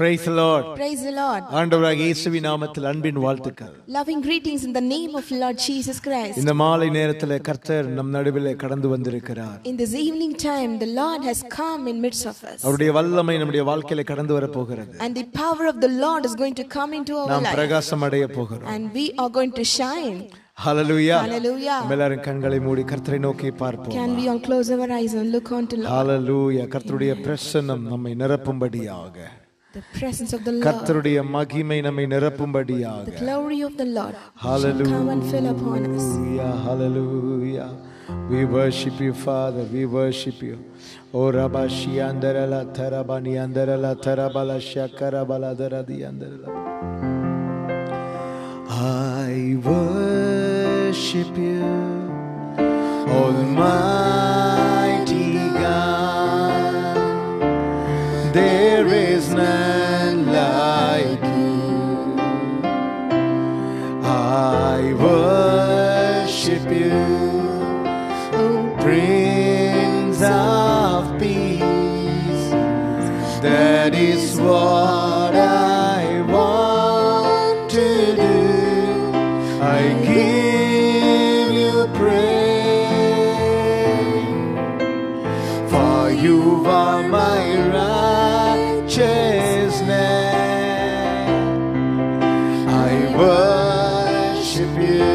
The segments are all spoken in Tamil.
Praise the Lord. Praise the Lord. ஆண்டவராக இயேசுவின் நாமத்தில் அன்பின் வாழ்த்துக்கள் Loving greetings in the name of Lord Jesus Christ. இந்த மாலை நேரத்தில் கர்த்தர் நம் நடுவில் கடந்து வந்திருக்கிறார் In this evening time, the Lord has come in midst of us. அவருடைய வல்லமை நம்முடைய வாழ்க்கையில கடந்து வர போகிறது And the power of the Lord is going to come into our நாம் life. பிரகாசம் அடைய போகிறோம் And we are going to shine. Hallelujah Hallelujah. நம்ம எல்லாரும் கண்களை மூடி கர்த்தரை நோக்கி பார்ப்போம் Can we all close our eyes and look on to Lord? ஹalleluya கர்த்தருடைய பிரசன்னம் நம்மை நிரப்பும்படியாக The presence of the Lord, கர்த்தருடைய மகிமை நம்மை நிரப்பும்படியாக the glory of the Lord shall Hallelujah. come and fill upon us. Hallelujah, hallelujah. We worship you, Father. We worship you. O Rabashi Andarala Tarabani Andarala Tarabala Shakarabala Daradi Andarala. I worship you, Almighty God. There is none like you. I worship you, O Prince of Peace. That is what I want to do. I give you praise, for you are my righteousness. I worship you,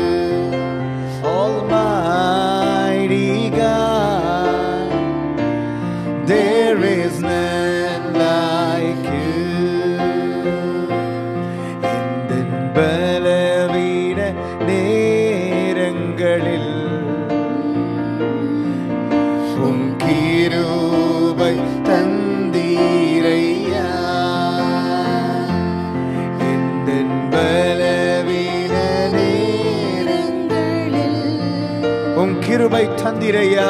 Almighty God. There is none like you. இந்த பலவீன நேரங்களில் உம் கிருபை தந்தீரையா இந்த பலவீன நேரங்களில் உம் கிருபை தந்திரையா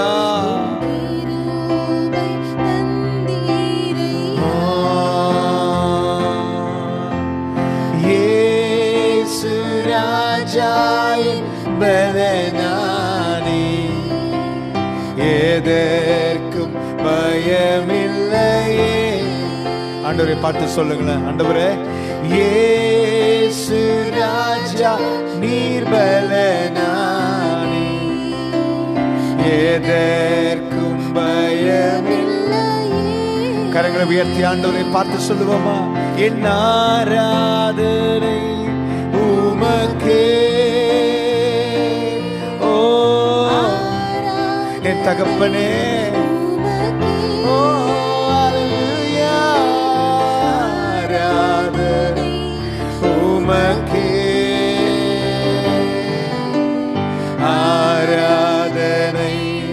இயேசு ராஜாயின் பலனானே எதற்கும் பயமில்லையே ஆண்டவரை பார்த்து சொல்லுங்களேன் ஆண்டவரே இயேசு ராஜா நீர் பலனானே எதற்கும் பயமில்லை கரங்களை உயர்த்தி ஆண்டவரை பார்த்து சொல்லுவோமா என் ஆராதனை உமக்கே ஓ என் தகப்பனே ஓ அல்லேலூயா. ஆராதனை உமக்கே ஆராதனை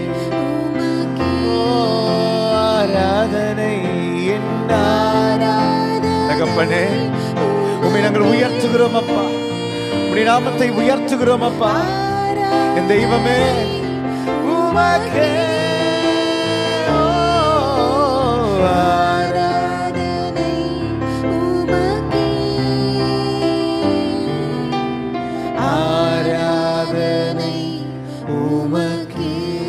ஓ, ஆராதனை என் தகப்பனே உம்மை நாங்கள் உயர்த்துகிறோம் அப்பா உம்முடைய நாமத்தை உயர்த்துகிறோம் அப்பா என் தெய்வமே உமக்கே ஓ, ஆராதனை ஆராதனை உமக்கே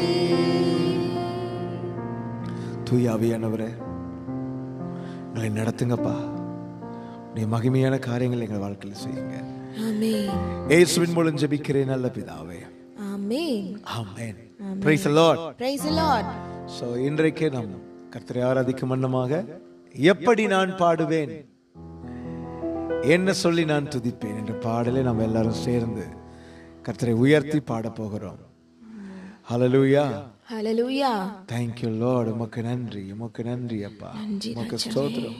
தூயாவியானவரே எங்களை நடத்துங்கப்பா உடைய மகிமையான காரியங்கள் எங்கள் வாழ்க்கையில் செய்யுங்க Amen. இயேசுவின் மூலம் ஜெபிக்கிறேன் நல்ல பிதாவே Amen. Amen praise the Lord Praise the Lord. So இன்றைக்கே நாம் கர்த்தரை ஆராதிக்கும் வண்ணமாக எப்படி நான் பாடுவேன் என்ன சொல்லி நான் துதிப்பேன் என்ற பாடலை நாம் எல்லாரும் சேர்ந்து கர்த்தரை உயர்த்தி பாட போகிறோம் ஹalleluya Hallelujah. thank you lord உமக்கு நன்றி உமக்கு நன்றி அப்பா நன்றி உமக்கு ராஜாவே. ஸ்தோத்திரம்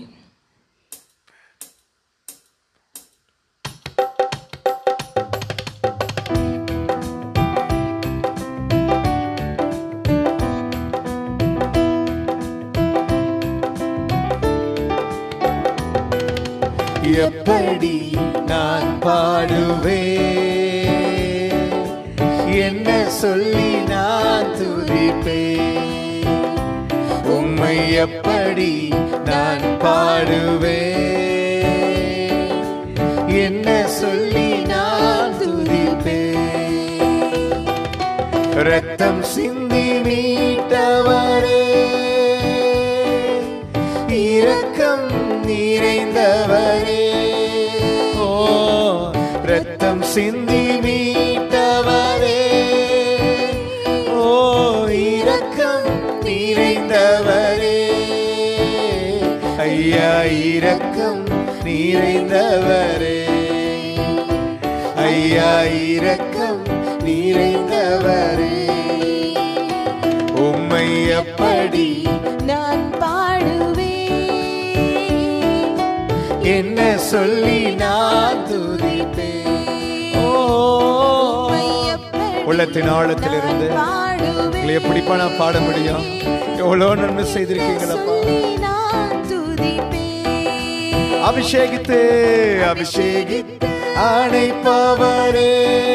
எப்படி நான் பாடுவேன் என்ன சொல்லி நான் துதிப்பேன் உம்மை எப்படி நான் பாடுவேன் என்ன சொல்லி நான் துதிப்பேன் ரத்தம் சிந்தி மீட்டவரே இரக்கம் நிறைந்தவரே ஓ ரத்தம் சிந்தி மீட்டவரே ஓ இரக்கம் நிறைந்தவரே ஐயா இரக்கம் நிறைந்தவரே ஐயா இரக்கம் நிறைந்தவரே உம்மை எப்படி நான் பாடுவேன் என்ன சொல்லி நான் துதிப்பேன் ஓ உம்மை எப்படி உள்ளத்தின் ஆழத்திலிருந்து நான் பாடுவேன். உங்களை எப்படிப்பா நான் பாட முடியும் எவ்வளோ நன்மை செய்திருக்கீங்களப்பா சொல்லி நான் துதிப்பேன். அபிஷேகித்து அபிஷேகித்து அணைப்பவரே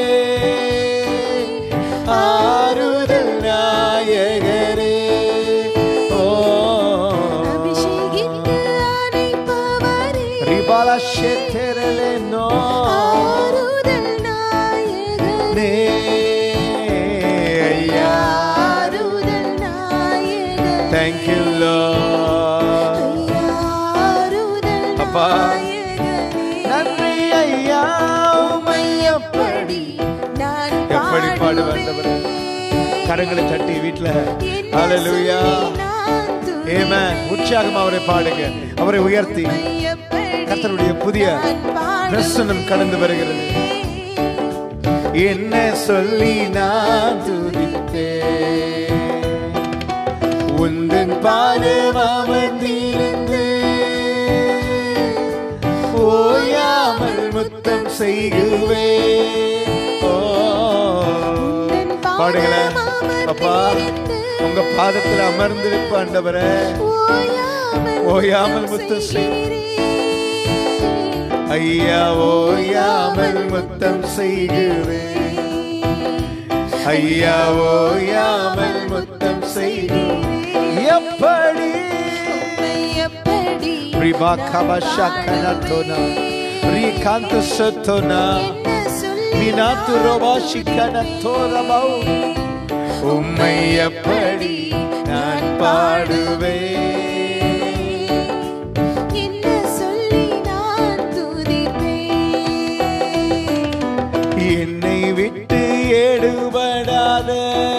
ஆறுதல் நாயகரே ஓ அபிஷேகித்து அணைப்பவரே. ரிபாலா ஷெத்தெரலே நோ ஆறுதல் நாயகரே. நே ஐயா ஆறுதல் நாயகரே. Thank you, Lord. ஆறுதல் அப்பா. நாயகரே. நன்றி ஐயா உம்மை எப்படி நான் எப்படி பாடுவேன் ஆண்டவரே? கரங்களை தட்டி வீட்டுல ஹalleluya ஆமென் உற்சாகமா அவரை பாடுங்க அவரை உயர்த்தி கர்த்தருடைய புதிய பிரசனம் கடந்து வருகிறது என்ன சொல்லி நான் துதித்தேன் உந்தன் பாதம் அமர்ந்திருந்து ஓயாமல் முத்தம் செய்குவே ஓ பாடுங்களேன் அப்பா உங்க பாதத்தில் அமர்ந்திருப்ப ஆண்டவரே ஓயாமல் முத்தம் செய் ஐயா ஓயாமல் முத்தம் செய்குவே ஐயா ஓயாமல் முத்தம் செய்குவே எப்படி எப்படி ரிபா கபஷா கனத்தோனா ரிகாந்த சத்தோனா மினாத்து ரோபாஷி கனத்தோரபௌ உம்மை எப்படி நான் பாடுவேன் என்ன சொல்லி நான் துதிப்பேன் என்னை விட்டு எடுபடாத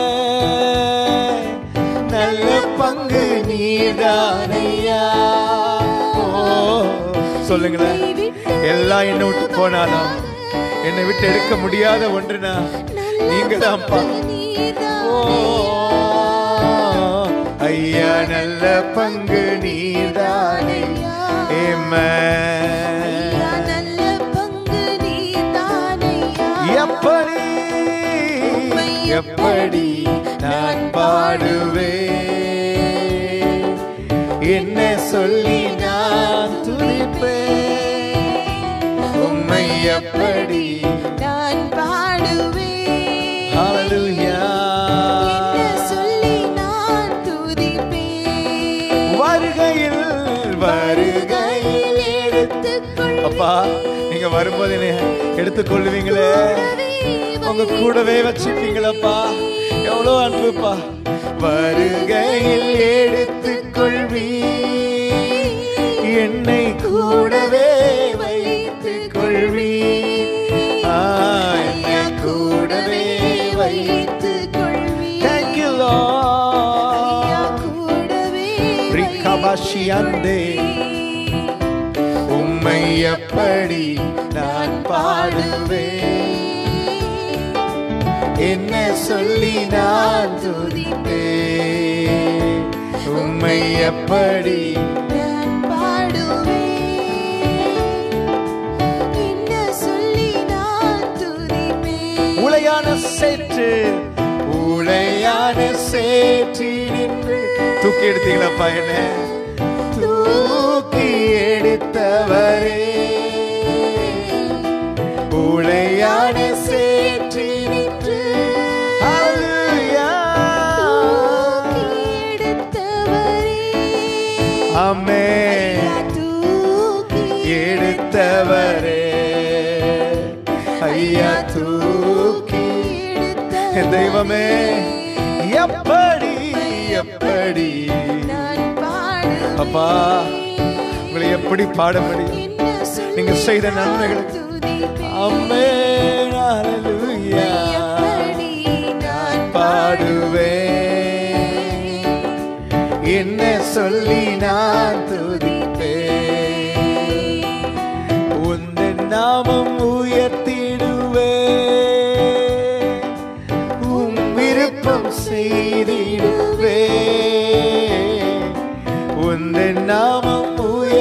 நல்ல பங்கு நீதானையா ஓ சொல்லுங்களேன் எல்லாம் என்னை விட்டு போனாலும் என்னை விட்டு எடுக்க முடியாத ஒன்றுனா நீங்க தான்ப்பா ஓ ஐயா நல்ல பங்கு நீதானையா Amen. நல்ல பங்கு நீதானையா எப்படி எப்படி நான் பாடுவேன் என்ன சொல்லி நான் துதிப்பேன் உம்மை எப்படி நான் பாடுவேன் Hallelujah. என்ன சொல்லி நான் துதிப்பேன் வருகையில் வருகையில் எடுத்துக்கொள் அப்பா நீங்க வரும்போது என்னை எடுத்துக்கொள்ளுவீங்களே உங்க கூடவே வச்சுப்பீங்களப்பா எவ்வளவு அன்புப்பா வருகையில் எடுத்துக்கொள்வி என்னை கூடவே வைத்துக் கொள்வி ஆ, என்னை கூடவே வைத்து Thank you, Lord. ரிகபாஷியந்தே. உம்மை எப்படி நான் பாடுவேன் என்ன சொல்லி நான் துதிப்பேன் உம்மை எப்படி நான் பாடுவேன் என்ன சொல்லி நான் துதிப்பேன் உளையான சேற்று உளையான சேற்றி நின்று தூக்கி எடுத்தீங்களாப்பா என்ன தூக்கி எடுத்தவரே உளையான சேற்றி நின்று Hallelujah. தூக்கி எடுத்தவரே ஆமென். தூக்கி எடுத்தவரே ஐயா தூக்கி என் தெய்வமே எப்படி எப்படி நான் பாடுவேன் அப்பா உங்களை எப்படி பாட முடியும் என்ன சொல்லி நீங்க செய்த நன்மைகளை துதிப்பேன். அம்மே ஹalleluya எப்படி நான் பாடுவேன் என்ன சொல்லி நான் துதிப்பேன் உந்தன் நாமம் உயர்த்திடுவேன் உம் விருப்பம் செய்திடுவேன் உந்தன் நாமம்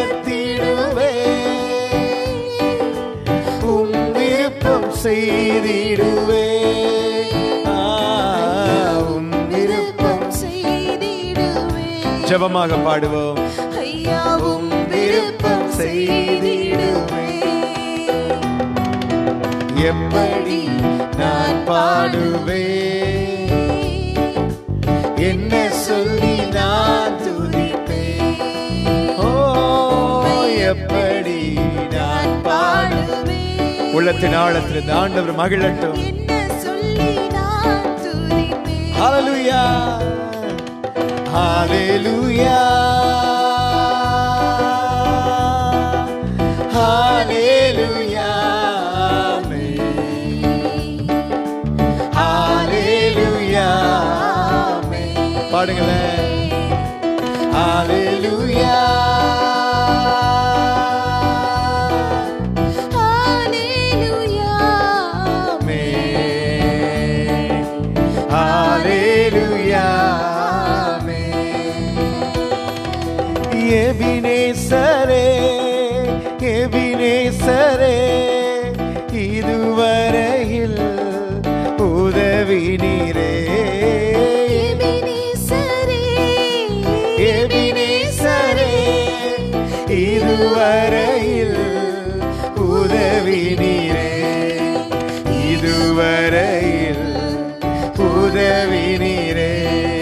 உயர்த்திடுவேன் உம் விருப்பம் செய்திடுவேன் ஆ, உம் விருப்பம் செய்திடுவேன். ஜெபமாக பாடுவோம் ஐயாவும் விருப்பம் செய்திடுவேன். எப்படி நான் பாடுவேன் என்ன சொல்லி நான் துதிப்பேன் ஓ எப்படி நான் பாடு பாடுவேன். உள்ளத்தின் ஆழத்தில் இந்த ஆண்டவர் மகிழட்டும் என்ன சொல்லி நான் துதிப்பேன். ஹalleluya ஹalleluya ஹalleluya ஹalleluya பாடுங்களேன் ஹalleluya Hallelujah. ஹalleluya எபினேசரே எபினேசரே இதுவரையில் உதவி நீரே எபினேசரே, எபினேசரே இதுவரையில் உதவி நீரே இதுவரையில் உதவி நீரே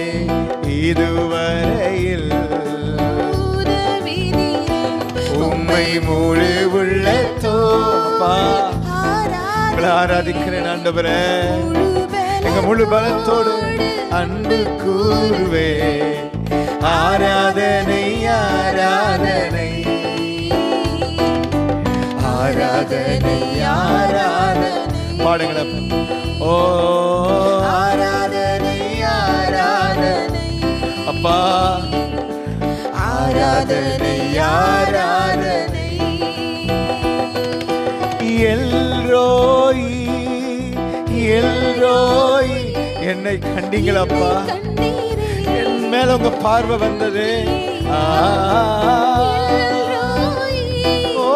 இதுவரையில் உதவி நீரே. உம்மை முழு உள்ளத்தோப்பா உங்களை ஆராதிக்கிறேன் ஆண்டவரே எங்க முழு பலத்தோடு அன்பு கூறுவே ஆராதனை ஆராதனை ஆராதனை ஆராதனை பாடுங்களேன் ஓ ஆராதனை ஆராதனை அப்பா ஆராதனை ஆராதனை எல்ரோய் எல்ரோய் என்னை கண்டீங்களப்பா கண்ணீரே என் மேல உங்க பார்வை வந்தது ஆ, ஓ,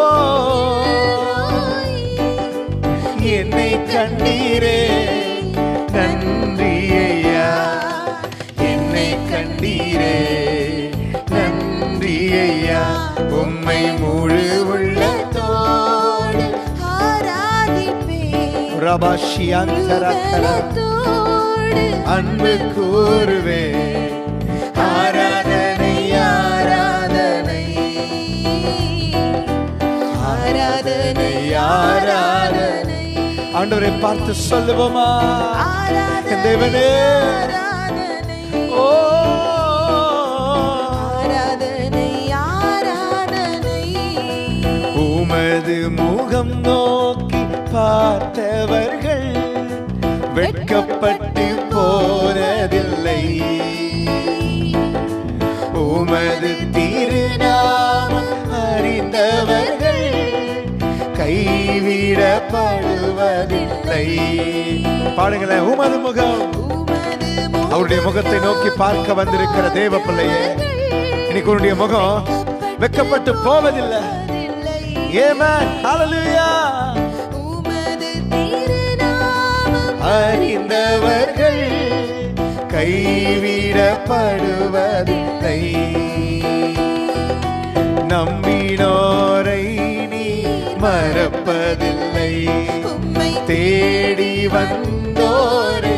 என்னை கண்டீரே நன்றி ஐயா என்னை கண்டீரே நன்றி ஐயா உம்மை முழு உள்ளத்தோடு ரபாஷியாந்தரத்தர அன்பு கூறுவே ஆராதனை ஆராதனை ஆராதனை ஆராதனை ஆண்டவரை பார்த்து சொல்லுவோமா என் தேவனே ஓ உமது முகம் நோக்கி பார்த்தவர்கள் வெட்கப்பட்டு போனதில்லை உமது திருநாமம் அறிந்தவர்கள் கைவிடப்படுவதில்லை பாடுங்களேன் உமது முகம் அவருடைய முகத்தை நோக்கி பார்க்க வந்திருக்கிற தேவ பிள்ளையே இன்னைக்கு உன்னுடைய முகம் வெட்கப்பட்டு போவதில்லை ஏமேன் ஹalleluya அறிந்தவர்கள் கைவிடப்படுவதில்லை நம்பினோரை நீ மறப்பதில்லை தேடி வந்தோரை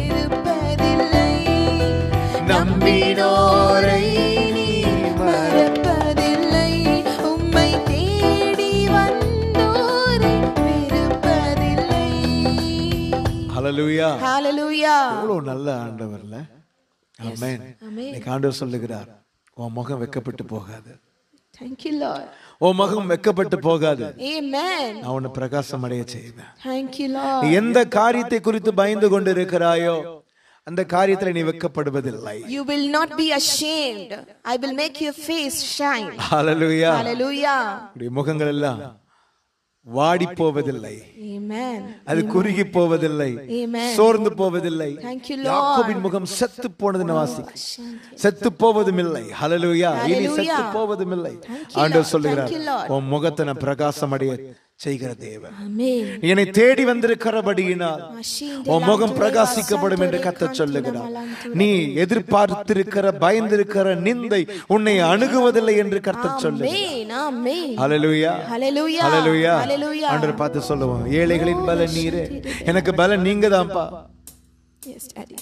நம்பினோரை நீ மற மறப்பதில்லை உம்மை தேடி வந்தோரை வெறுப்பதில்லை ஹalleluya ஹalleluya எவ்வளவு நல்ல ஆண்டவர்ல ஆமென் Amen. இன்னைக்கு ஆண்டவர் சொல்லுகிறார் உன் முகம் வெக்கப்பட்டு போகாது Thank you, Lord. உன் முகம் வெக்கப்பட்டு போகாது Amen. நான் உன்னை பிரகாசம் அடைய செய்வேன் Thank you, நீ Lord. எந்த காரியத்தை குறித்து பயந்து கொண்டு இருக்கிறாயோ அந்த காரியத்துல நீ வெக்கப்படுவதில்லை You will not be ashamed. I will make your face shine. Hallelujah Hallelujah. உடைய முகங்கள் எல்லாம் வாடி போவதில்லை Amen. அது குறுகி போவதில்லை Amen. சோர்ந்து போவதில்லை Thank you, Lord. யாக்கோபின் முகம் செத்து போனதுன்னு வாசிக்க செத்து போவதும் இல்லை ஹalleluya இனி Hallelujah. செத்து போவதும் இல்லை Thank you, ஆண்டவர் Lord. சொல்லுகிறார் Thank you, Lord. உன் முகத்தை நான் பிரகாசம் அடைய செய்கிற தேவன் Amen. நீ என்னை தேடி வந்திருக்கிறபடியினால் உன் முகம் பிரகாசிக்கப்படும் என்று கத்த சொல்லுகிறார் நீ எதிர்பார்த்திருக்கிற பயந்திருக்கிற நிந்தை உன்னை அணுகுவதில்லை என்று கர்த்தர் சொல்லுகிறார் Amen. Amen. ஹalleluya Hallelujah. ஹalleluya Hallelujah. ஆண்டவர் பார்த்து சொல்லுவோம் ஏழைகளின் பலன் நீரே எனக்கு பலன் நீங்க தான்ப்பா Yes, Daddy.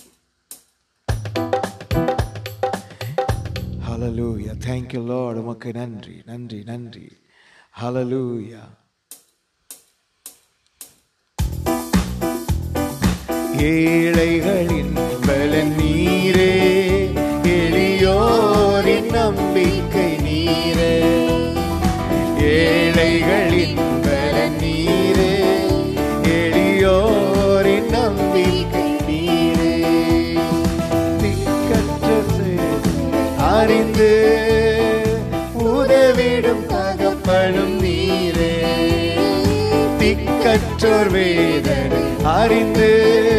Hallelujah thank you lord உமக்கு நன்றி நன்றி நன்றி ஹalleluya ஏழைகளின் பலன் நீரே எளியோரின் நம்பிக்கை நீரே ஏழைகளின் பலன் நீரே எளியோரின் நம்பிக்கை நீரே திக்கற்ற சேது அறிந்து உதவிடும் தகப்பனும் நீரே திக்கற்றோர் வேதனை அறிந்து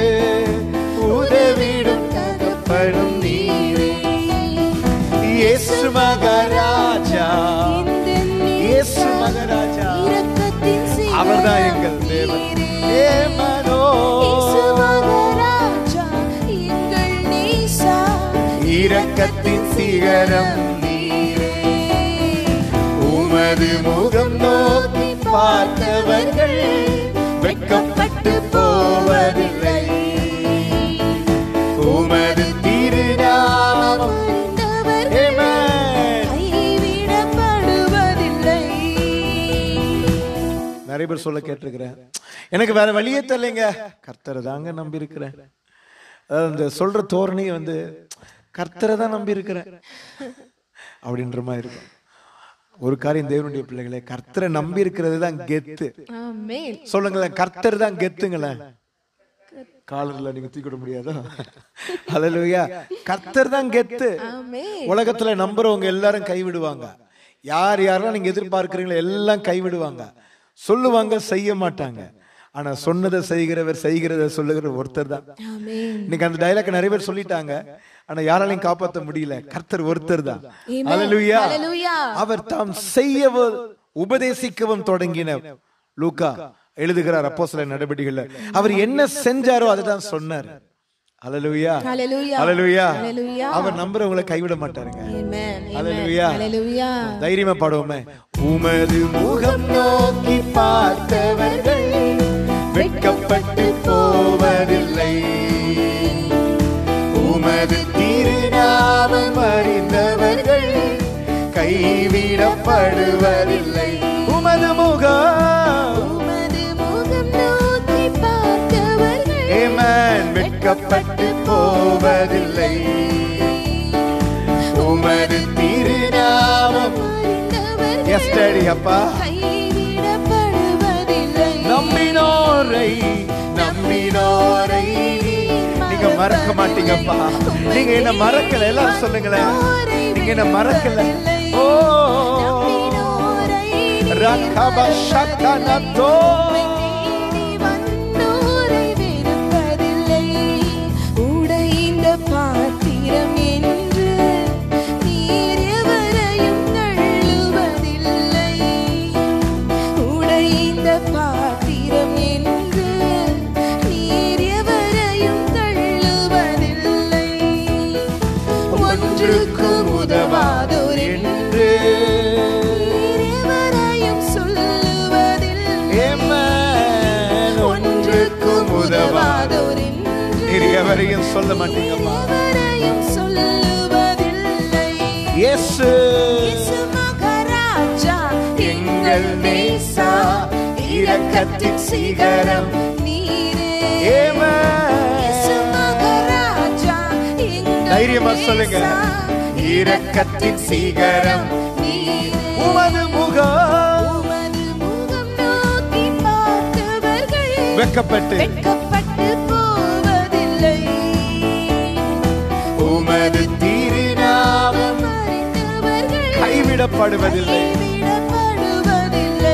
உதவிடும் தகப்பனும் நீரே இயேசு மகாராஜா இயேசு மகாராஜா அவர்தான் எங்கள் தேவன் ஏமனோ இரக்கத்தின் சிகரம் நீரே உமது முகம் நோக்கி பார்த்தவர்கள் வெட்கப்பட்டு போவதில்லை உமது திருநாமம் Amen. நிறைய பேர் சொல்ல கேட்டிருக்கிறேன் எனக்கு வேற வழியே தெரியலைங்க கர்த்தரை தாங்க நம்பி இருக்கிறேன் அதாவது அந்த சொல்ற தோரணை வந்து கர்த்தரை தான் நம்பி இருக்கிறேன் அப்படின்ற மாதிரி இருக்கும் ஒரு காரியம் தேவனுடைய பிள்ளைகளே கர்த்தரை நம்பி இருக்கிறது தான் கெத்து Amen. சொல்லுங்களேன் கர்த்தர் தான் கெத்துங்களேன் காலர்ல நீங்க தூக்கிட முடியாதோ ஹalleluya கர்த்தர் தான் கெத்து Amen. உலகத்துல நம்புறவங்க எல்லாரும் கைவிடுவாங்க யார் யாரெல்லாம் நீங்க எதிர்பார்க்கிறீங்களோ எல்லாம் கைவிடுவாங்க சொல்லுவாங்க செய்ய மாட்டாங்க ஆனா சொன்னதை செய்கிறவர் செய்கிறத சொல்லுகிற ஒருத்தர் தான் Amen. இன்னைக்கு அந்த டைலாக் நிறைய பேர் சொல்லிட்டாங்க ஆனா யாராலையும் காப்பாத்த முடியல கர்த்தர் ஒருத்தர் தான் Amen. ஹalleluya Hallelujah. அவர் தாம் செய்யவும் உபதேசிக்கவும் தொடங்கின லூக்கா எழுதுகிறார் அப்போஸ்தல நடவடிக்கைகள்ல அவர் என்ன செஞ்சாரோ அதை தான் சொன்னார் ஹalleluya Hallelujah. ஹalleluya Hallelujah. அவர் நம்புறவங்களை கைவிட மாட்டாருங்க Amen. Amen. Hallelujah. Hallelujah. தைரியமா பாடுவோமே உமது முகம் நோக்கி பார்த்தவர்கள் வெட்கப்பட்டு போவதில்லை உமது திருநாமம் அறிந்தவர்கள் கைவிடப்படுவதில்லை உமது முகம் உமது முகம் நோக்கி பார்த்தவர்கள் ஏமன் வெட்கப்பட்டு போவதில்லை உமது திருநாமம் அறிந்தவர்கள் எஸ் டாடி அப்பா கைவிடப்படுவதில்லை நம்பினோரை நம்பினோரை நீங்க மறக்க மாட்டீங்கப்பா நீங்க என்ன மறக்கல எல்லாரும் சொல்லுங்களேன் நீங்க என்ன மறக்கல ஓ நம்பினோரை ரகப ஷக்கனத்தோ தேடி வந்தோரை வெறுப்பதில்லை. உடைந்த பாத்திரம் என்று நீர் எவரையும் தள்ளுவதில்லை. உடைந்த பாத்திரம் என்று நீர் எவரையும் தள்ளுவதில்லை. ஒன்றுக்கும் உதவாதோர் என்று நீர் எவரையும் சொல்லுவதில்லை. ஏமன் ஒன்றுக்கும் உதவாதோர் நீர் எவரையும் சொல்ல மாட்டீங்கம்மா எவரையும் சொல்லுவதில்லை. இயேசு இயேசு மகாராஜா, எங்கள் நேசா இரக்கத்தின் சிகரம் நீரே. ஏமன் இயேசு மகாராஜா, எங்கள் தைரியமா சொல்லுங்க நேசா, இரக்கத்தின் சிகரம் நீரே. உமது முகம் உமது முகம் நோக்கி பார்த்தவர்கள் வெக்கப்பட்டு வெட்கப்பட்டு போவதில்லை உமது திருநாமம் மறைந்தவர்கள் கைவிடப்படுவதில்லை கைவிடப்படுவதில்லை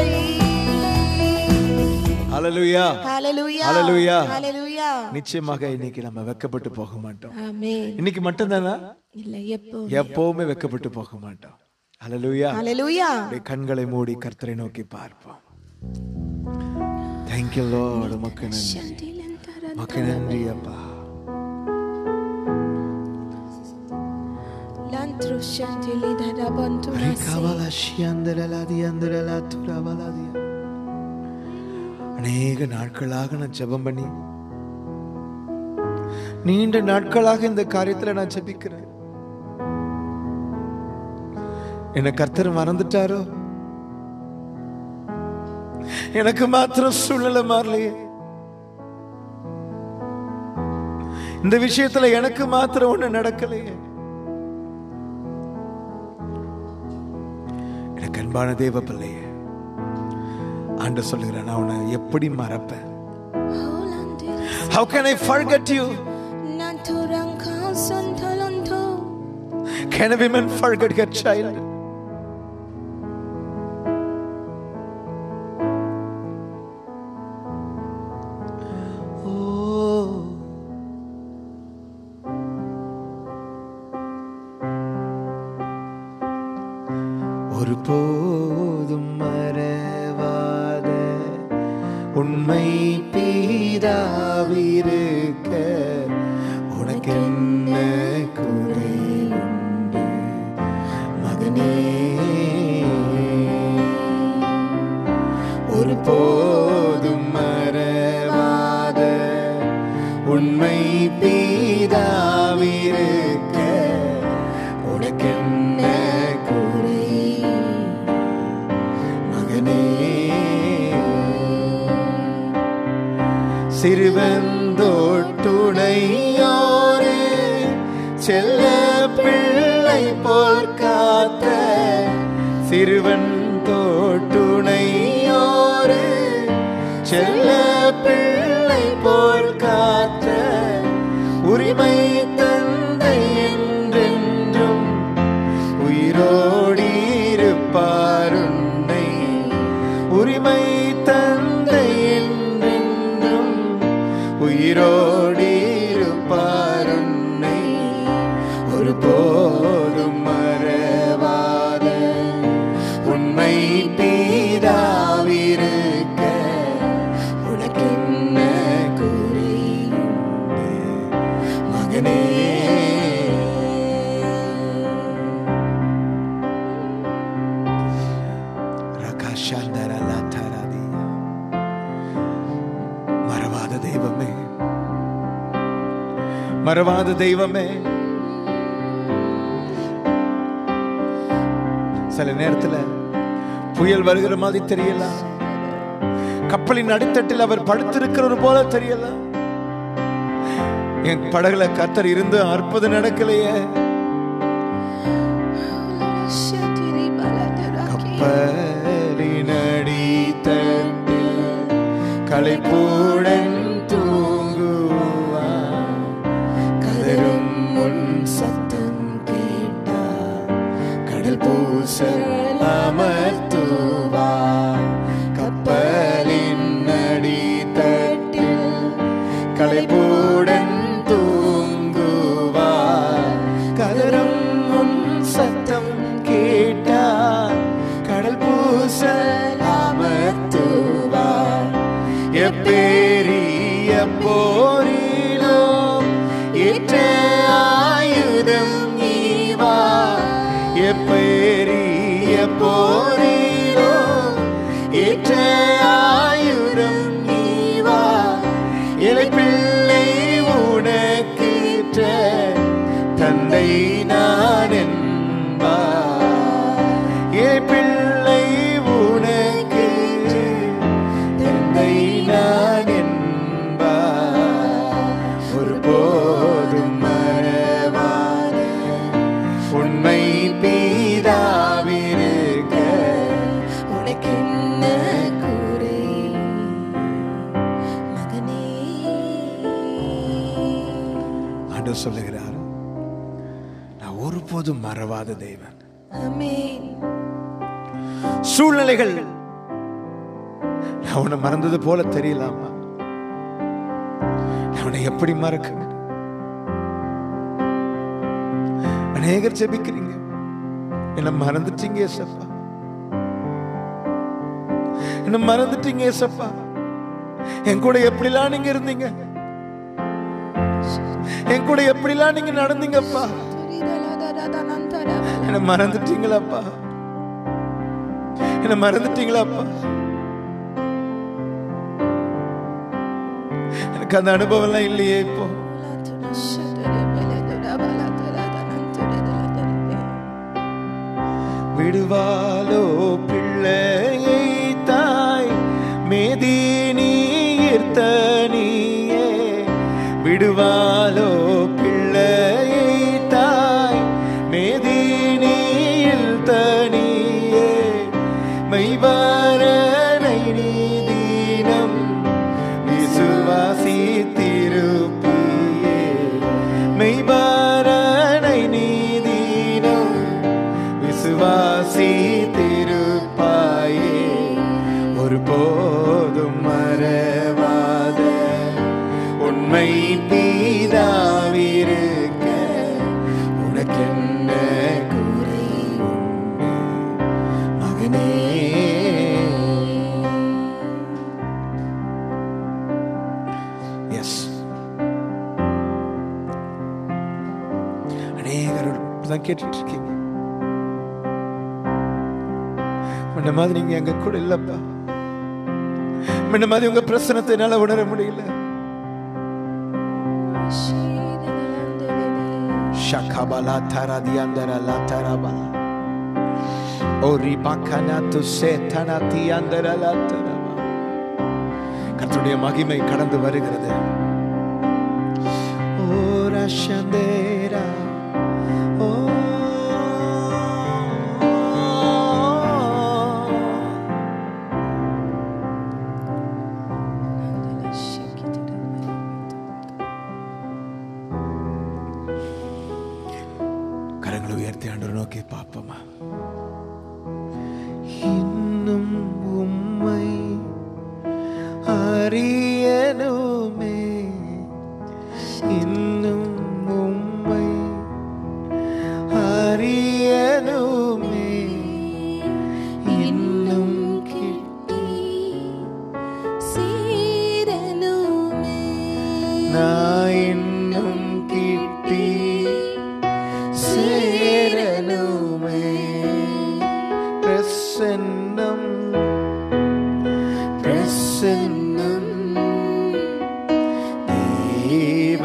ஹalleluya Hallelujah. Hallelujah. Hallelujah. நிச்சயமாக இன்னைக்கு நம்ம வெக்கப்பட்டு போக மாட்டோம் Amen. இன்னைக்கு மட்டும்தானா இல்லை எப்போ எப்பவுமே வெக்கப்பட்டு போக மாட்டோம் ஹalleluya Hallelujah. அப்படியே கண்களை மூடி கர்த்தரை நோக்கி பார்ப்போம் தேங்க்யூ லார்ட் உமக்கு நன்றி உமக்கு நன்றி அப்பா Lantro shandili darabantu nasi. ரிகவல ஷியந்தரலாதி அந்தரலா துரவலாதி அநேக நாட்களாக நான் ஜெபம் பண்ணி நீண்ட நாட்களாக இந்த காரியத்துல நான் ஜெபிக்கிறேன் என்ன கர்த்தர் மறந்துட்டாரோ எனக்கு மாத்திரம் சூழ்நிலை மாறலையே இந்த விஷயத்துல எனக்கு மாத்திரம் ஒண்ணு நடக்கலையே எனக்கு அன்பான தேவ பிள்ளையே ஆண்டு சொல்லுகிறேன் நான் உன்னை எப்படி மறப்பேன் Oh, landiri. How can I forget you? Nanto rangkau santalanto. Can a woman forget her child? Oh. ஒருபோதும் மறவாத உண்மை பீதாவிருக்க உனக்கென்ன குறை உண்டு மகனே ஒருபோதும் மறவாத உண்மை பீதாவிருக்க உனக்கென்ன குறை மகனே சிறுவந்தோட்டுணையோரே செல்ல பிள்ளை போர் காத்த சிறுவன் தோட்டுணையோரே செல்ல பிள்ளை போர் காத்த உரிமை தந்தை என்றென்றும் உயிரோடிருப்பாருன்னை உரிமை தந்தை என்றென்றும் உயிரோடிருப்பாருன்னை ஒருபோதும் மறவாத உண்மை பீதாவிருக்க உனக்கென்ன குறை உண்டு மகனே ரகாஷாந்தரலாத்தராதி. மறவாத தெய்வமே மறவாத தெய்வமே சில நேரத்துல புயல் வருகிற மாதிரி தெரியலாம் கப்பலின் அடித்தட்டில் அவர் படுத்திருக்கிறது போல தெரியலாம் என் படகுல கத்தர் இருந்து அற்புதம் நடக்கலையே Shandili baladaraki. கப்பலின் அடித்தட்டில் களைப்புடன் தூங்குவான் கதரும் முன் சத்தம் கேட்டால் கடல் பூசல் அமர்த்துவார் கப்பலின் அடித்தட்டில் களைப்புடன் தூங்குவார் கதரும் முன் சத்தம் கேட்டால் கடல் பூசல் அமர்த்துவார் எப்பேரிய போரிலோ ஏற்ற ஆயுதம் நீவா எப்பேரிய போரிலோ ஏற்ற ஆயுதம் நீவா இலை பிள்ளை உனக்கேற்ற தந்தை நான் என்பார் இலை பிள்ளை உனக்கு தந்தை நான் என்பார் ஒருபோதும் மறவாத உண்மை பீதாவிருக்க என்ன சொல்லுகிறார் நான் ஒருபோதும் மறவாத தேவன் Amen. சூழ்நிலைகள் நான் உன்னை மறந்தது போல தெரியலாமா நான் உன்னை எப்படி மறக்க அநேகர் ஜெபிக்கிறீங்க என்ன மறந்துட்டீங்க ஏசப்பா என்ன மறந்துட்டீங்க ஏசப்பா என் கூட எப்படிலாம் நீங்க இருந்தீங்க என் கூட எப்படிலாம் நீங்க நடந்தீங்கப்பா என்ன மறந்துட்டீங்களாப்பா என்ன மறந்துட்டீங்களாப்பா எனக்கு அந்த அனுபவம்லாம் இல்லையே இப்போ விடுவாலோ பிள்ளையை தாய் மேதி நீர்த்த நீயே விடுவாலோ பிள்ளையை தாய் மேதி நீல் தனியே மெய்வாரனை நீதீனம் விசுவாசி திருப்பியே மெய்வாரனை நீதீனம் விசுவாசி திருப்பாயே ஒருபோதும் மறவாத உண்மை பீதாவிருக்க உனக்கென்ன குறை உண்டு மகனே எஸ் அநேகர் தான் கேட்டுட்டு இருக்கீங்க முன்ன மாதிரி நீங்க எங்க கூட இல்லப்பா முன்ன மாதிரி உங்க பிரசனத்தை என்னால உணர முடியல Shakabala taradiandara la tarabala. Ori bakana tu setanati andara la taraba. கர்த்தருடைய மகிமை கடந்து வருகிறது ஓ ரஷந்தேரா ஓ கரங்களை உயர்த்தி ஆண்டவர் நோக்கி பார்ப்போமா இன்னும் உம்மை அறியனுமே இன்னும் உம்மை அறியனுமே இன்னும் கிட்டி நான் இன்னும் கிட்டி சேரனுமே பிரசன்னம் பிரசன்னம் தேவ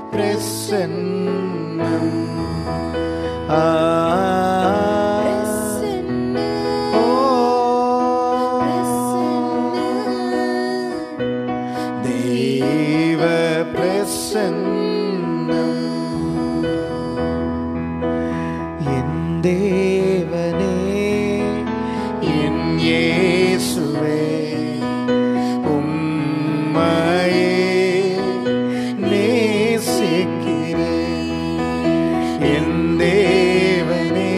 பிரசன்னம் ஆ ஓ தேவ பிரசன்னம் என் தேவனே என் இயேசுவே உம்மையே நேசிக்கிறேன் என் தேவனே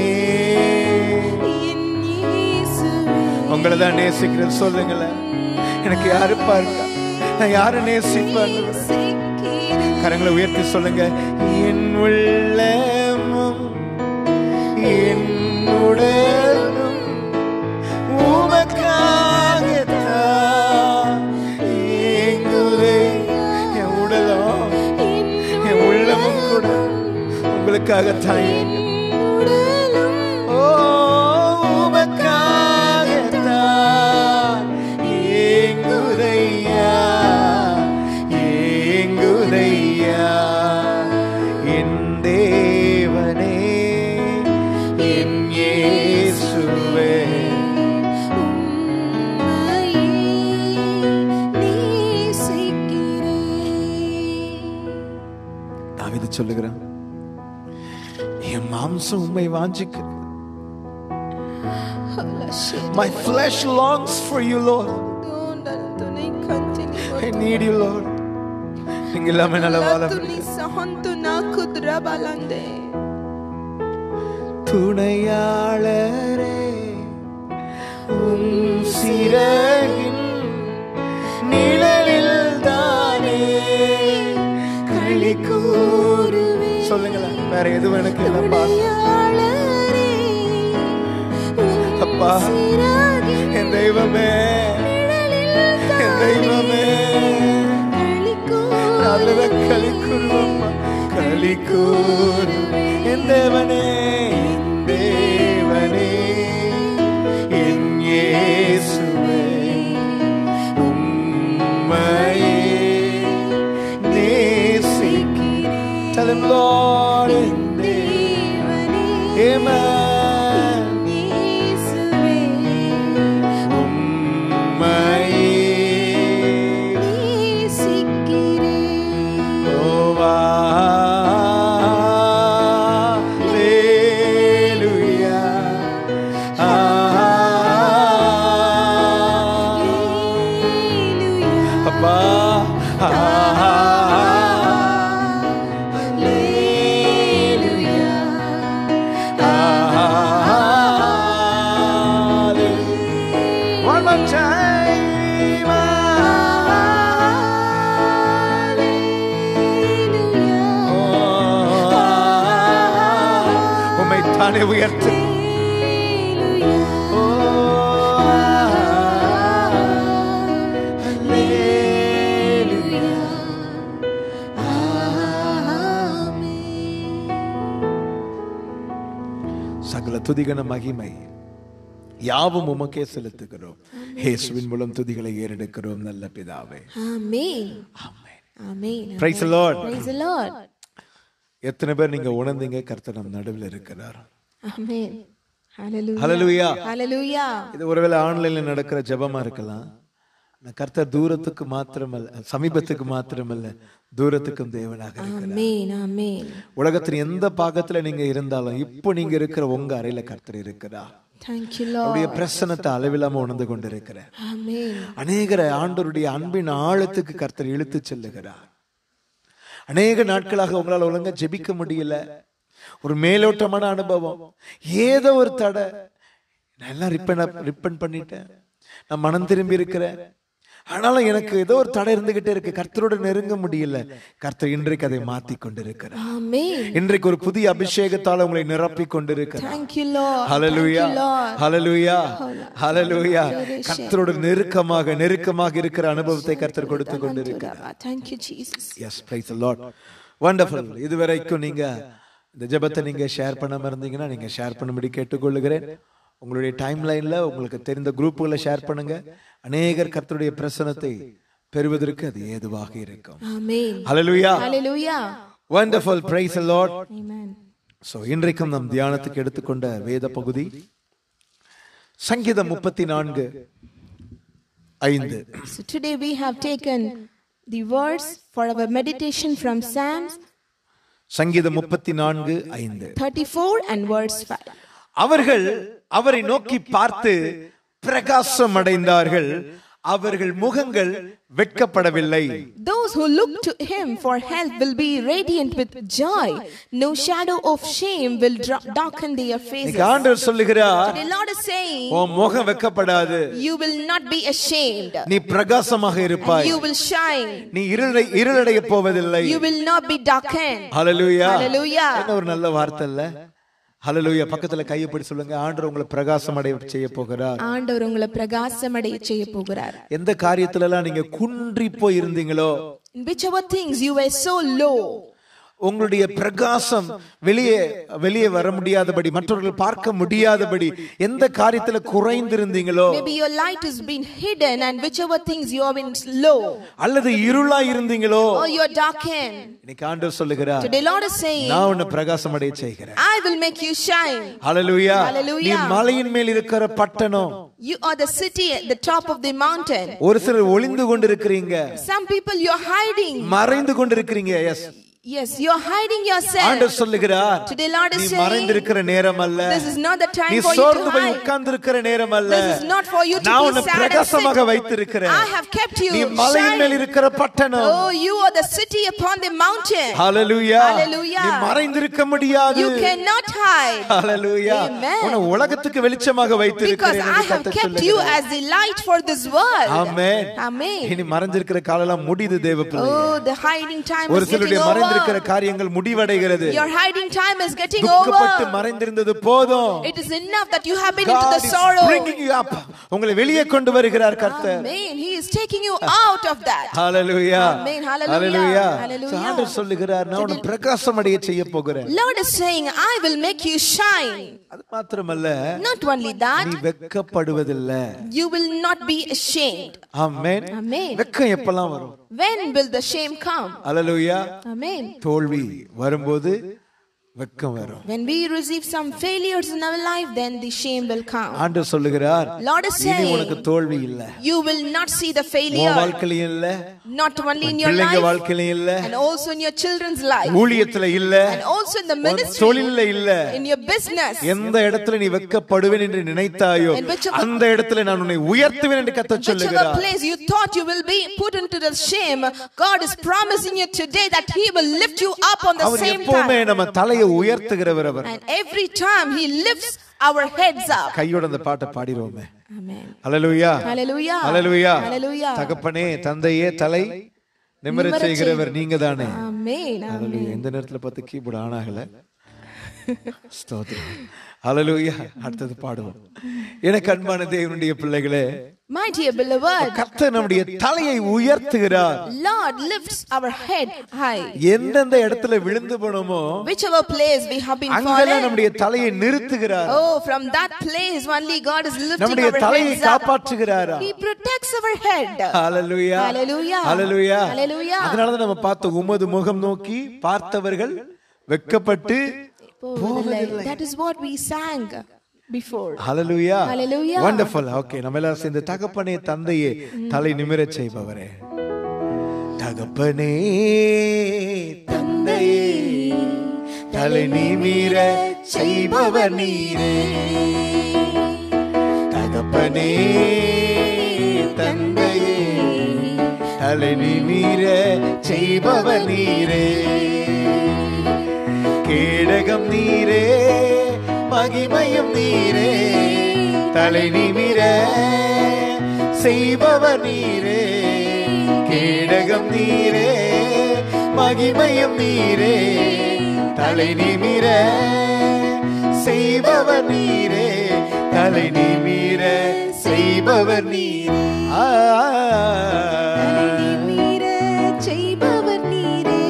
உங்களை தான் நேசிக்கிறேன் சொல்லுங்களேன் எனக்கு யாருப்பா இருக்கா நான் யாரை நேசிப்பேன் கரங்களை உயர்த்தி சொல்லுங்க என் உள்ளமும் என் உடலும் உமக்காகத்தான் ஏங்குதே. என் உடலும் என் உள்ளமும் கூட உங்களுக்காகத்தான் ஏங்குது. ஓ, உமக்காகத்தான் ஏங்குதையா, ஏங்குதையா. என் தேவனே, என் இயேசுவே. தாவீது சொல்லுகிறான் என் மாம்சம் உண்மை வாஞ்சிக்கிறது My flesh longs for you, Lord. I need you, Lord. நீங்க இல்லாம என்னால வாழ முடியாது. kudra balande. துணையாளரே உம் சிறகின் நிழலில் தானே களி கூறுவே சொல்லுங்களேன் வேற எதுவும் எனக்கு இல்லப்பா துணையாளரே, உம் அப்பா சிறகின் என் தெய்வமே நிழலில் என் தெய்வமே களி கூறு. அதுதான் களி கூறுவோம்மா களி கூறு என் தேவனே என் தேவனே என் இயேசுவே உம்மையே நேசிக்கிறேன் Tell him, Lord, என் தேவனே. Amen. இயேசுவே, உம்மையே நேசிக்கிறேன். Oh, hallelujah. Hallelujah. அப்பா One more time. உம்மை தானே உயர்த்து சகல துதிகன மகிமை யாவும் உமக்கே செலுத்துகிறோம் இயேசுவின் மூலம் துதிகளை ஏறெடுக்கிறோம் நல்ல பிதாவே Amen. Amen. Praise the Lord. Praise the Lord. எத்தனை பேர் நீங்க உணர்ந்தீங்க கர்த்தர் நம் நடுவில் இருக்கிறார் Amen. Hallelujah. ஹalleluya Hallelujah. இது ஒருவேளை ஆன்லைன்ல நடக்கிற ஜெபமா இருக்கலாம் ஆனா கர்த்தர் தூரத்துக்கு மாத்திரமல்ல சமீபத்துக்கு மாத்திரமல்ல தூரத்துக்கும் தேவனாக இருக்கிறார் Amen. Amen. உலகத்தின் எந்த பாகத்துல நீங்க இருந்தாலும் இப்போ நீங்க இருக்கிற உங்க அறையில கர்த்தர் இருக்கிறார் Thank you, Lord. அவருடைய பிரசனத்தை அளவில்லாம உணர்ந்து கொண்டிருக்கிறேன் Amen. அநேகரை ஆண்டவருடைய அன்பின் ஆழத்துக்கு கர்த்தர் இழுத்து செல்லுகிறார் அநேக நாட்களாக உங்களால் ஒழுங்கா ஜெபிக்க முடியல ஒரு மேலோட்டமான அனுபவம் ஏதோ ஒரு தடை நான் எல்லாம் ரிப்பன் ரிப்பன் பண்ணிட்டேன் நான் மனம் திரும்பி இருக்கிறேன் ஆனாலும் எனக்கு ஏதோ ஒரு தடை இருந்துகிட்டே இருக்கு கர்த்தரோட நெருங்க முடியல கர்த்தர் இன்றைக்கு அதை மாத்தி கொண்டிருக்கிறார் Amen. இன்றைக்கு ஒரு புதிய அபிஷேகத்தால் உங்களை நிரப்பி கொண்டிருக்கிறார் Thank you, Lord. Hallelujah Thank you, Lord. ஹalleluya ஹalleluya கர்த்தரோட நெருக்கமாக நெருக்கமாக இருக்கிற அனுபவத்தை கர்த்தர் கொடுத்து கொண்டிருக்கிறார் Thank you, Jesus. Yes praise the Lord wonderful இதுவரைக்கும் நீங்க இந்த ஜெபத்தை நீங்க ஷேர் பண்ணாம இருந்தீங்கன்னா நீங்க ஷேர் பண்ணும்படி கேட்டுக்கொள்ளுகிறேன் உங்களுடைய டைம் லைன்ல உங்களுக்கு தெரிந்த குரூப்புகளை ஷேர் பண்ணுங்க அநேகர் கர்த்தருடைய பிரசனத்தை பெறுவதற்கு அது ஏதுவாக இருக்கும் Amen. Hallelujah Hallelujah. Wonderful price the Lord Amen. So இன்றைக்கும் நம் தியானத்துக்கு எடுத்துக்கொண்ட வேத பகுதி சங்கீதம் முப்பத்தி நான்கு ஐந்து So today we have taken the words for our meditation from Psalms சங்கீதம் முப்பத்தி நான்கு ஐந்து 34 and verse 5. அவர்கள் அவரை நோக்கி பார்த்து பிரகாசம் அடைந்தார்கள் அவர்கள் முகங்கள் வெட்கப்படவில்லை Those who look to him for help will be radiant with joy. No shadow of shame will dra- darken their faces. இன்னைக்கு ஆண்டவர் சொல்லுகிறார் The Lord is saying, உன் முகம் வெட்கப்படாது You will not be ashamed. நீ பிரகாசமாக இருப்பாய் You will shine. நீ இருளை இருளடைய போவதில்லை You will not be darkened. Hallelujah Hallelujah. என்ன ஒரு நல்ல வார்த்தை இல்ல ஹalleluya பக்கத்துல கையை பிடி சொல்லுங்க ஆண்டவர் உங்களை பிரகாசம் அடைய செய்ய போகிறார் ஆண்டவர் உங்களை பிரகாசமடைய செய்ய போகிறார் எந்த காரியத்துல எல்லாம் நீங்க குன்றி போய் இருந்தீங்களோ In whichever things you were so low, உங்களுடைய பிரகாசம் வெளியே வெளியே வர முடியாதபடி மற்றவர்கள் பார்க்க முடியாதபடி எந்த காரியத்துல குறைந்திருந்தீங்களோ maybe your light has been hidden, and whichever things you have been low அல்லது இருளா இருந்தீங்களோ or you're darkened. இன்னைக்கு ஆண்டவர் சொல்லுகிறார் Today, Lord is saying, நான் உன்னை பிரகாசம் அடைய செய்கிறேன் I will make you shine. Hallelujah Hallelujah. நீ மலையின் மேல் இருக்கிற பட்டணம் You are the city at the top of the mountain. ஒரு சிலர் ஒளிந்து கொண்டிருக்கிறீங்க Some people you're hiding. மறைந்து கொண்டிருக்கிறீங்க S Yes, you're hiding yourself. ஆண்டவர் சொல்லுகிறார் Today, Lord நீ is saying, மறைந்திருக்கிற நேரம் அல்ல This is not the time நீ for you சோர்ந்து to போய் hide. உட்கார்ந்திருக்கிற நேரம் அல்ல This is not for you to நான் be உன்னை sad and பிரகாசமாக sick. வைத்திருக்கிறேன் I have kept you நீ மலையின் மேல் shining. இருக்கிற பட்டணம் Oh, you are the city upon the mountain. Hallelujah Hallelujah. நீ மறைந்திருக்க முடியாது You cannot hide. Hallelujah Amen. உன்னை உலகத்துக்கு வெளிச்சமாக Because வைத்திருக்கிறேன் I என்று have கர்த்தர் kept you சொல்லுகிறார். as the light for this world. Amen Amen. இனி மறைஞ்சிருக்கிற காலெல்லாம் முடியுது தேவ பிள்ளை Oh, the hiding time ஒரு is getting சிலருடைய மறைந்திருக்கிற over. காரியங்கள் முடிவடைகிறது Your hiding time is getting துக்கப்பட்டு over. மறைந்திருந்தது போதும் It is enough that you have been into God the is sorrow. bringing you up. உங்களை வெளியே கொண்டு வருகிறார் கர்த்தர் Amen. He is taking you out of that. Hallelujah Amen. Hallelujah. Hallelujah Hallelujah. ஆண்டவர் சொல்லுகிறார் நான் உன்னை பிரகாசம் அடைய செய்ய போகிறேன் Lord is saying, I will make you shine. அது மாத்திரமல்ல Not only that, நீ வெட்கப்படுவதில்லை you will not be ashamed. Amen Amen. வெட்கம் எப்பெல்லாம் வரும் When will the shame come? Hallelujah Amen. தோல்வி வரும்போது வெட்கம் வரும் When we receive some failures in our life, then the shame will come. ஆண்டவர் சொல்லுகிறார் Lord is இனி உனக்கு saying, தோல்வி இல்ல you will not see the உன் failure, வாழ்க்கையிலும் இல்ல not only in your பிள்ளைங்க life, வாழ்க்கையிலும் இல்ல and also in your children's life, ஊழியத்துல இல்ல and also in the உன் ministry, தொழில்ல இல்ல in your business. எந்த இடத்துல நீ வெட்கப்படுவேன் என்று நினைத்தாயோ In whichever- அந்த இடத்துல நான் உன்னை உயர்த்துவேன் என்று கத்த Whichever சொல்லுகிறார் place you thought you will be put into the shame, God is promising you today that He will lift you up on the our same எப்பவுமே time. நம்ம தலையை உயர்த்துகிறவர் அவர் And every time He lifts our heads up. கையோட அந்த பாட்டை பாடிடுவோமே Amen. ஹalleluya Hallelujah. ஹalleluya Hallelujah. தகப்பனே தந்தையே தலை நிமிர நிமிரச் செய்கிறவர் நீங்க தானே Amen. ஹalleluya எந்த நேரத்துல பார்த்து கீபோர்டு ஆன் ஆகல ஸ்தோத்திரம் ஹalleluya அடுத்தது பாடுவோம் எனக்கு அன்பான தேவனுடைய பிள்ளைகளே My dear beloved, கர்த்தர் நம்முடைய தலையை உயர்த்துகிறார் Lord lifts our head high. எந்தெந்த இடத்துல விழுந்து போனோமோ Whichever place we have been அங்கெல்லாம் fallen. நம்முடைய தலையை நிறுத்துகிறார் Oh, from that place only God is lifting நம்முடைய our தலையை heads up. காப்பாற்றுகிறாரா He protects our head. Hallelujah Hallelujah. Hallelujah Hallelujah. அதனால தான் நம்ம பார்த்த உமது முகம் நோக்கி பார்த்தவர்கள் வெட்கப்பட்டு போவதில்லை That is what we sang before. Hallelujah Hallelujah. Wonderful okay நம்ம எல்லாரும் சேர்ந்து தகப்பனே தந்தையே தலை நிமிரச் செய்பவரே தகப்பனே தந்தையே தலை நிமிர செய்பவர் நீரே தகப்பனே தந்தையே தலை நிமிர செய்பவர் நீரே கேடகம் நீரே மகிமையும் நீரே தலை நிமிர செய்பவர் நீரே கேடகம் நீரே மகிமையும் நீரே தலை நிமிர செய்பவர் நீரே தலை நிமிர செய்பவர் நீரே ஆ. செய்பவர் நீரே.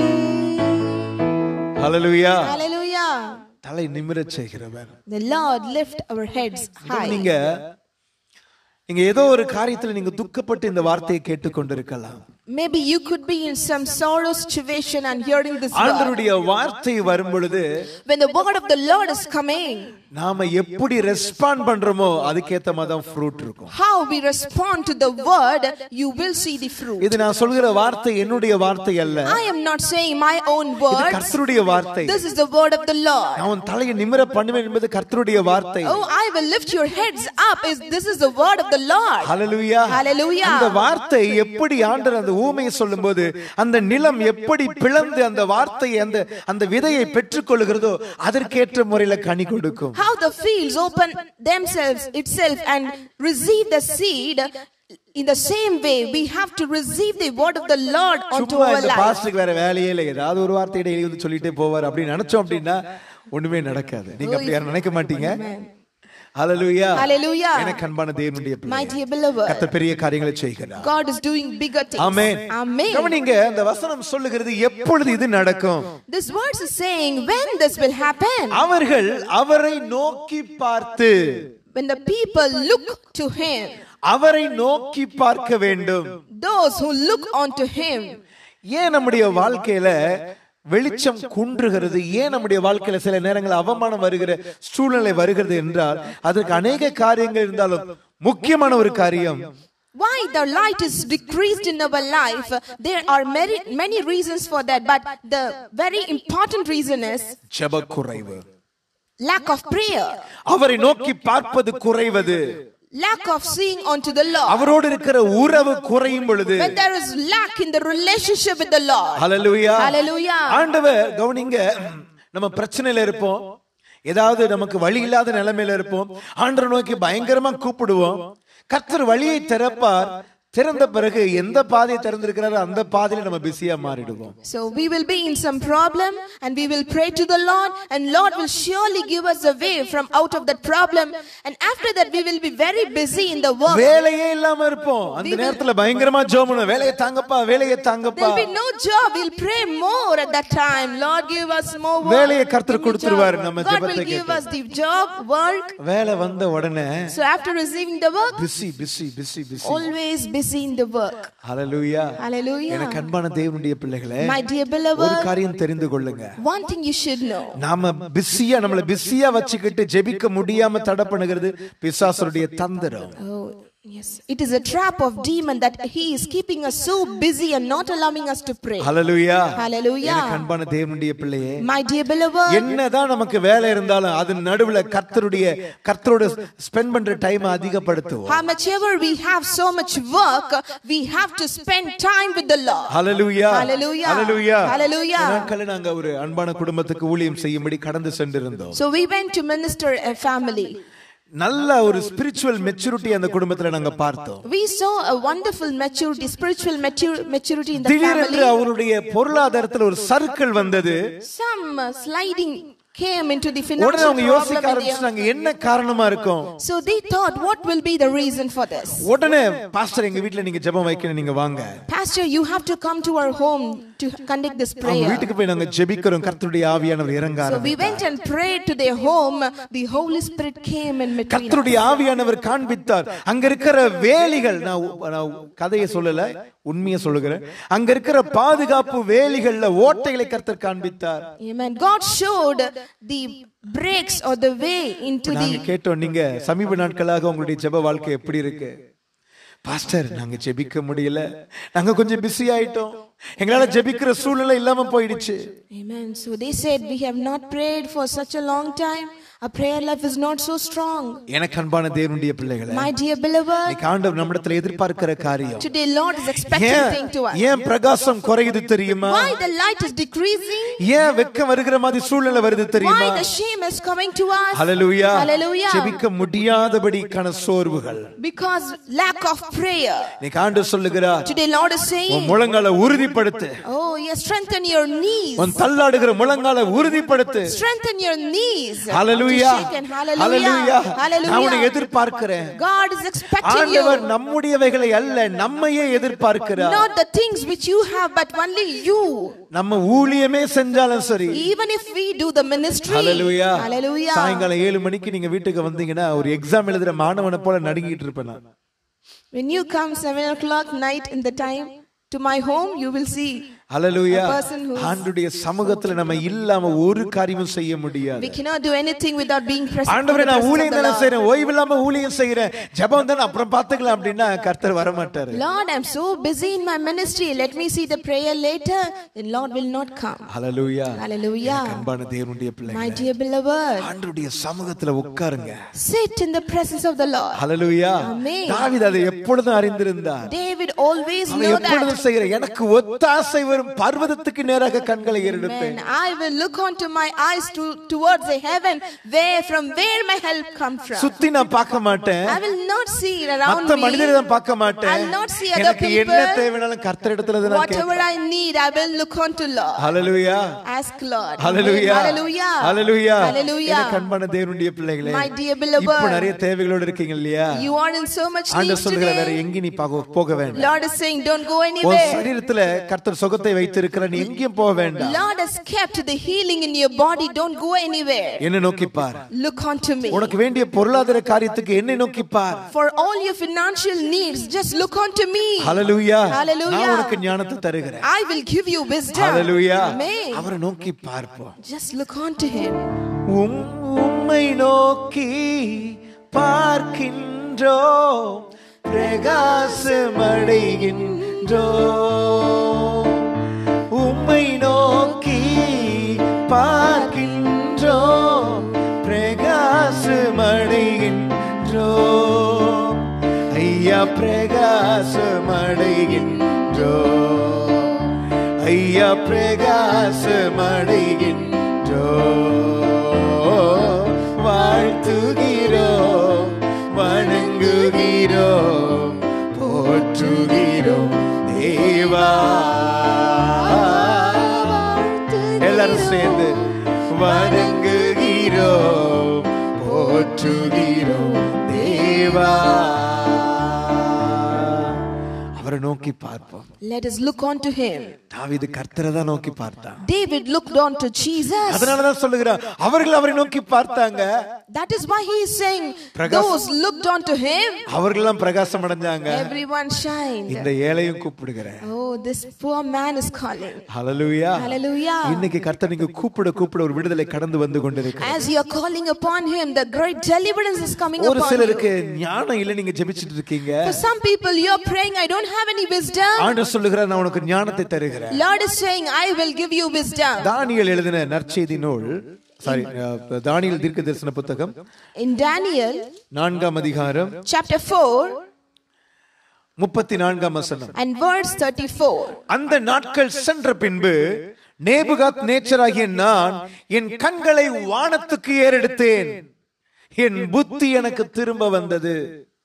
ஹalleluya Hallelujah. தலை நிமிரச் செய்கிறவர் The Lord lift our heads high. நீங்க நீங்க ஏதோ ஒரு காரியத்துல நீங்க துக்கப்பட்டு இந்த வார்த்தையை கேட்டுக்கொண்டிருக்கலாம் Maybe you could be in some sorrow situation and hearing this word. ஆண்டருடைய வார்த்தை வரும் பொழுது When the word of the Lord is coming, நாம எப்படி ரெஸ்பாண்ட் பண்றோமோ அதுக்கேத்த மாதிரி தான் ஃப்ரூட் இருக்கும் how we respond to the word, you will see the fruit. இது நான் சொல்கிற வார்த்தை என்னுடைய வார்த்தை அல்ல I am not saying my own இது words. கர்த்தருடைய வார்த்தை This is the word of the Lord. நான் உன் தலையை நிமிர பண்ணுவேன் என்பது கர்த்தருடைய வார்த்தை Oh, I will lift your heads up. Is this is the word of the Lord? Hallelujah Hallelujah. அந்த வார்த்தை எப்படி ஆண்டர் அந்த ஊமையை சொல்லும்போது அந்த நிலம் எப்படி பிளந்து அந்த வார்த்தையை அந்த அந்த விதையை பெற்றுக்கொள்கிறதோ அதற்கேற்ற முறையில கனி கொடுக்கும் How the fields open themselves itself and receive the seed. In the same way, we have to receive the word of the Lord onto சும்மா our இந்த life. பாஸ்டருக்கு வேற வேலையே இல்லை ஏதாவது ஒரு வார்த்தை இடையில வந்து சொல்லிட்டே போவார் அப்படின்னு நினைச்சோம் அப்படின்னா ஒண்ணுமே நடக்காது நீங்க அப்படி யாரும் நினைக்க மாட்டீங்க ஹalleluya Hallelujah. எனக்கு அன்பான தேவனுடைய பிள்ளை My dear beloved, கர்த்தர் பெரிய காரியங்களை செய்கிறார் God is doing bigger things. Amen Amen. கவனிங்க அந்த வசனம் சொல்லுகிறது எப்பொழுது இது நடக்கும் This verse is saying when this will happen. அவர்கள் அவரை நோக்கி பார்த்து When the people look to Him, அவரை நோக்கி பார்க்க வேண்டும் those who look onto Him. ஏன் நம்முடைய வாழ்க்கையில வெளிச்சம் குன்றுகிறது ஏன் நம்முடைய வாழ்க்கையில சில நேரங்கள் அவமானம் வருகிற சூழ்நிலை வருகிறது என்றால் அதற்கு அநேக காரியங்கள் இருந்தாலும் முக்கியமான ஒரு காரியம் Why the light is decreased in our life? There are many, many reasons for that, but the very important reason is ஜெப குறைவு lack of prayer, அவரை நோக்கி பார்ப்பது குறைவது lack of seeing onto the Lord. அவரோடு இருக்கிற உறவு குறையும் பொழுது When there is lack in the relationship with the Lord. Hallelujah Hallelujah. ஆண்டவர் கவனிங்க நம்ம பிரச்சனையில இருப்போம் ஏதாவது நமக்கு வழி இல்லாத நிலைமையில இருப்போம் ஆண்டவர் நோக்கி பயங்கரமா கூப்பிடுவோம் கர்த்தர் வழியை திறப்பார் திறந்த பிறகு எந்த பாதையை திறந்திருக்கிறாரோ அந்த பாதையில நம்ம பிஸியா மாறிடுவோம் So we will be in some problem and we will pray to the Lord and Lord will surely give us a way from out of that problem and after that we will be very busy in the work. வேலையே இல்லாம இருப்போம் அந்த நேரத்துல பயங்கரமா ஜோமணும் வேலையை தாங்கப்பா வேலையை தாங்கப்பா There'll be no job. We'll pray more at that time. Lord, give us more work. வேலையை கர்த்தர் Give me கொடுத்துருவாரு job. நம்ம God ஜெபத்தை will give கேட்டு. us the job, work. வேலை வந்த உடனே So after receiving the work, busy busy busy busy always busy in the work. Hallelujah Hallelujah. எனக்கு அன்பான தேவனுடைய பிள்ளைகளே My dear ஒரு beloved, காரியம் தெரிந்து கொள்ளுங்க one thing you should know. நாம பிஸியா நம்மள பிஸியா வச்சுக்கிட்டு ஜெபிக்க முடியாம தடை பண்ணுகிறது பிசாசருடைய தந்திரம் Oh, yes. It is a trap of demon that he is keeping us so busy and not allowing us to pray. Hallelujah Hallelujah. எனக்கு அன்பான தேவனுடைய பிள்ளையே My dear beloved, என்னதான் நமக்கு வேலை இருந்தாலும் அது நடுவுல கர்த்தருடைய கர்த்தரோட ஸ்பெண்ட் பண்ற டைம் அதிகப்படுத்துவோம் how much ever we have so much work, we have to spend time with the Lord. Hallelujah Hallelujah. Hallelujah Hallelujah. இந்த நாட்களில் நாங்க ஒரு அன்பான குடும்பத்துக்கு ஊழியம் செய்யும்படி கடந்து சென்றிருந்தோம் So we went to minister a family. நல்ல ஒரு ஸ்பிரிச்சுவல் மெச்சூரிட்டி அந்த குடும்பத்துல நாங்க பார்த்தோம் We saw a wonderful maturity, spiritual matur- maturity in the திடீரென்று family. அவருடைய பொருளாதாரத்துல ஒரு சர்க்கிள் வந்தது Some uh, sliding came into the உடனே financial அவங்க யோசிக்க problem. in ஆரம்பிச்சாங்க என்ன காரணமா இருக்கும் the- So they thought, what will be the reason for this? உடனே பாஸ்டர் எங்க வீட்ல நீங்க ஜெபம் வைக்கணும் நீங்க வாங்க Pastor, you have to come to our home to conduct this அவங்க prayer. வீட்டுக்கு போய் நாங்க ஜெபிக்கிறோம் கர்த்தருடைய ஆவியானவர் இறங்க So we ஆரம்பித்தார். went and prayed to their home. The Holy Spirit came in between. us. கர்த்தருடைய ஆவியானவர் காண்பித்தார் அங்க இருக்கிற வேலிகள் நான் உ- நான் கதையை சொல்லல உண்மையை சொல்லுகிறேன் அங்க இருக்கிற பாதுகாப்பு வேலிகள்ல ஓட்டைகளை கர்த்தர் காண்பித்தார் Amen. God showed the breaks or the way into நாங்க the. கேட்டோம் நீங்க சமீப நாட்களாக உங்களுடைய ஜெப வாழ்க்கை எப்படி இருக்கு பாஸ்டர் நாங்க ஜெபிக்க முடியல நாங்க கொஞ்சம் பிஸி ஆயிட்டோம் எங்களால ஜெபிக்கிற சூழ்நிலை இல்லாம போயிடுச்சு Amen. So they said, We have not prayed for such a long time. Our prayer life is not so strong. எனக்கு அன்பான தேவனுடைய பிள்ளைகளை My dear beloved, இன்னைக்கு ஆண்டவர் நம்மிடத்துல எதிர்பார்க்கிற காரியம் today Lord is expecting ஏன் thing to us. ஏன் பிரகாசம் குறையுது தெரியுமா Why the light is decreasing? ஏன் வெக்கம் வருகிற மாதிரி சூழ்நிலை வருது தெரியுமா Why the shame is coming to us? Hallelujah Hallelujah. ஜெபிக்க முடியாதபடிக்கான சோர்வுகள் Because lack of prayer. இன்னைக்கு ஆண்டவர் சொல்லுகிறார் Today Lord is உன் saying, முழங்கால உறுதிப்படுத்து Oh, yes, strengthen your knees. உன் தள்ளாடுகிற முழங்கால உறுதிப்படுத்து Strengthen your knees. Hallelujah To shake and hallelujah hallelujah. நான் உன்னை Hallelujah. எதிர்பார்க்கிறேன் God is expecting ஆண்டவர் you. நம்முடையவைகளை அல்ல நம்மையே எதிர்பார்க்கிறார் Not the things which you have, but only you. நம்ம ஊழியமே செஞ்சாலும் சரி Even if we do the ministry. Hallelujah Hallelujah. சாயங்காலம் ஏழு மணிக்கு நீங்க வீட்டுக்கு வந்தீங்கன்னா ஒரு எக்ஸாம் எழுதுற மாணவனை போல நடுங்கிட்டு இருப்பேன் நான் When you come seven o'clock night in the time to my home, you will see hallelujah A person who's- ஆண்டுடைய சமூகத்துல நம்ம இல்லாம ஒரு காரியமும் செய்ய முடியாது we cannot do anything without being present. in ஆண்டவரே the நான் presence of ஊழியம் the தானே Lord. செய்றேன் ஓய்வு இல்லாம ஊழியம் செய்யறேன் ஜெபம் தானே அப்புறம் பாத்துக்கலாம் அப்படின்னா கர்த்தர் வர மாட்டாரு Lord, I'm so busy in my ministry. Let me see the prayer later. Then Lord will not come. Hallelujah Hallelujah. எனக்கு அன்பான தேவனுடைய பிள்ளை My dear beloved, ஆண்டவருடைய சமூகத்துல உட்காருங்க sit in the presence of the Lord. Hallelujah Amen. தாவீது அதை எப்பொழுதும் அறிந்திருந்தார் David always அவன் knew that. எப்பொழுதும் செய்கிற எனக்கு ஒத்தாசை வரும் பர்வதத்துக்கு நேராக கண்களை ஏறெடுப்பேன் Amen. I will look onto my eyes to, towards the heaven, where from where my help come from. சுத்தி நான் பார்க்க மாட்டேன் I will not see around மத்த மனிதரை me. தான் பார்க்க மாட்டேன் I'll not see other எனக்கு என்ன people. தேவைனாலும் கர்த்தர் இடத்துல தான் நான் Whatever கேட்பேன் I need, I will look onto Lord. Hallelujah Ask Lord. Hallelujah Hallelujah. Hallelujah Hallelujah. எனக்கு அன்பான தேவனுடைய பிள்ளைகளே My dear beloved. இப்போ நிறைய தேவைகளோடு இருக்கீங்க இல்லையா You are in so much need ஆண்டவர் சொல்கிற வேற today. எங்கேயும் நீ பாக- போக வேண்டாம் Lord is saying, don't go உன் anywhere. சரீரத்துல கர்த்தர் சுகத்தை வைத்திருக்கிற நீ எங்கேயும் போக வேண்டாம் Lord has kept the healing in your body. Don't go anywhere. என்ன நோக்கி பார் Look onto me. உனக்கு வேண்டிய பொருளாதார காரியத்துக்கு என்னை நோக்கி பார் For all your financial needs, just look onto me. Hallelujah Hallelujah. நான் உனக்கு ஞானத்தை தருகிறேன் I will give you wisdom. Hallelujah Amen. அவரை நோக்கி பார்ப்போம் Just look onto him. உம் உம்மை நோக்கி பார்க்கின்றோ பிரகாசமடைகின்றோ உம்மை நோக்கி பார்க்கின்றோ பிரகாசமடைகின்றோ ஐயா பிரகாசமடைகின்றோ ஐயா பிரகாசமடைகின்றோ வாழ்த்துகிறோம் வணங்குகிறோம் போற்றுகிறோம் தேவா எல்லாரும் சேர்ந்து வணங்குகிறோம் போற்றுகிறோம் தேவா அவரை நோக்கி பார்ப்போம் Let us look on to him. தாவீது கர்த்தரை தான் நோக்கி பார்த்தான் David looked on to Jesus. அதனாலதான் சொல்லுகிறார் அவர்கள் அவரை நோக்கி பார்த்தாங்க That is why he is saying, Pragas- those looked on to him, அவர்களெல்லாம் பிரகாசம் அடைஞ்சாங்க everyone shined. இந்த ஏழையும் கூப்பிடுகிறேன் Oh, this poor man is calling. Hallelujah Hallelujah. இன்னைக்கு கர்த்தர் நீங்க கூப்பிட கூப்பிட ஒரு விடுதலை கடந்து வந்து கொண்டிருக்கு As you are calling upon him, the great deliverance is coming ஒரு upon சிலருக்கு you. ஞானம் இல்ல நீங்க ஜெபிச்சிட்டு இருக்கீங்க For some people, you are praying, I don't have any wisdom. ஆண்டவர் சொல்லுகிறார் நான் உனக்கு ஞானத்தை தருகிறேன் Lord is saying, I will give you wisdom. தானியேல் எழுதின நற்செய்தி நூல் சாரி தானியேல் தீர்க்க தரிசன புத்தகம் In Daniel நான்காம் அதிகாரம் chapter 4 முப்பத்தி நான்காம் வசனம் and verse 34. அந்த நாட்கள் சென்ற பின்பு நேபுகாத் நேச்சராகிய நான் என் கண்களை வானத்துக்கு ஏறெடுத்தேன் என் புத்தி எனக்கு திரும்ப வந்தது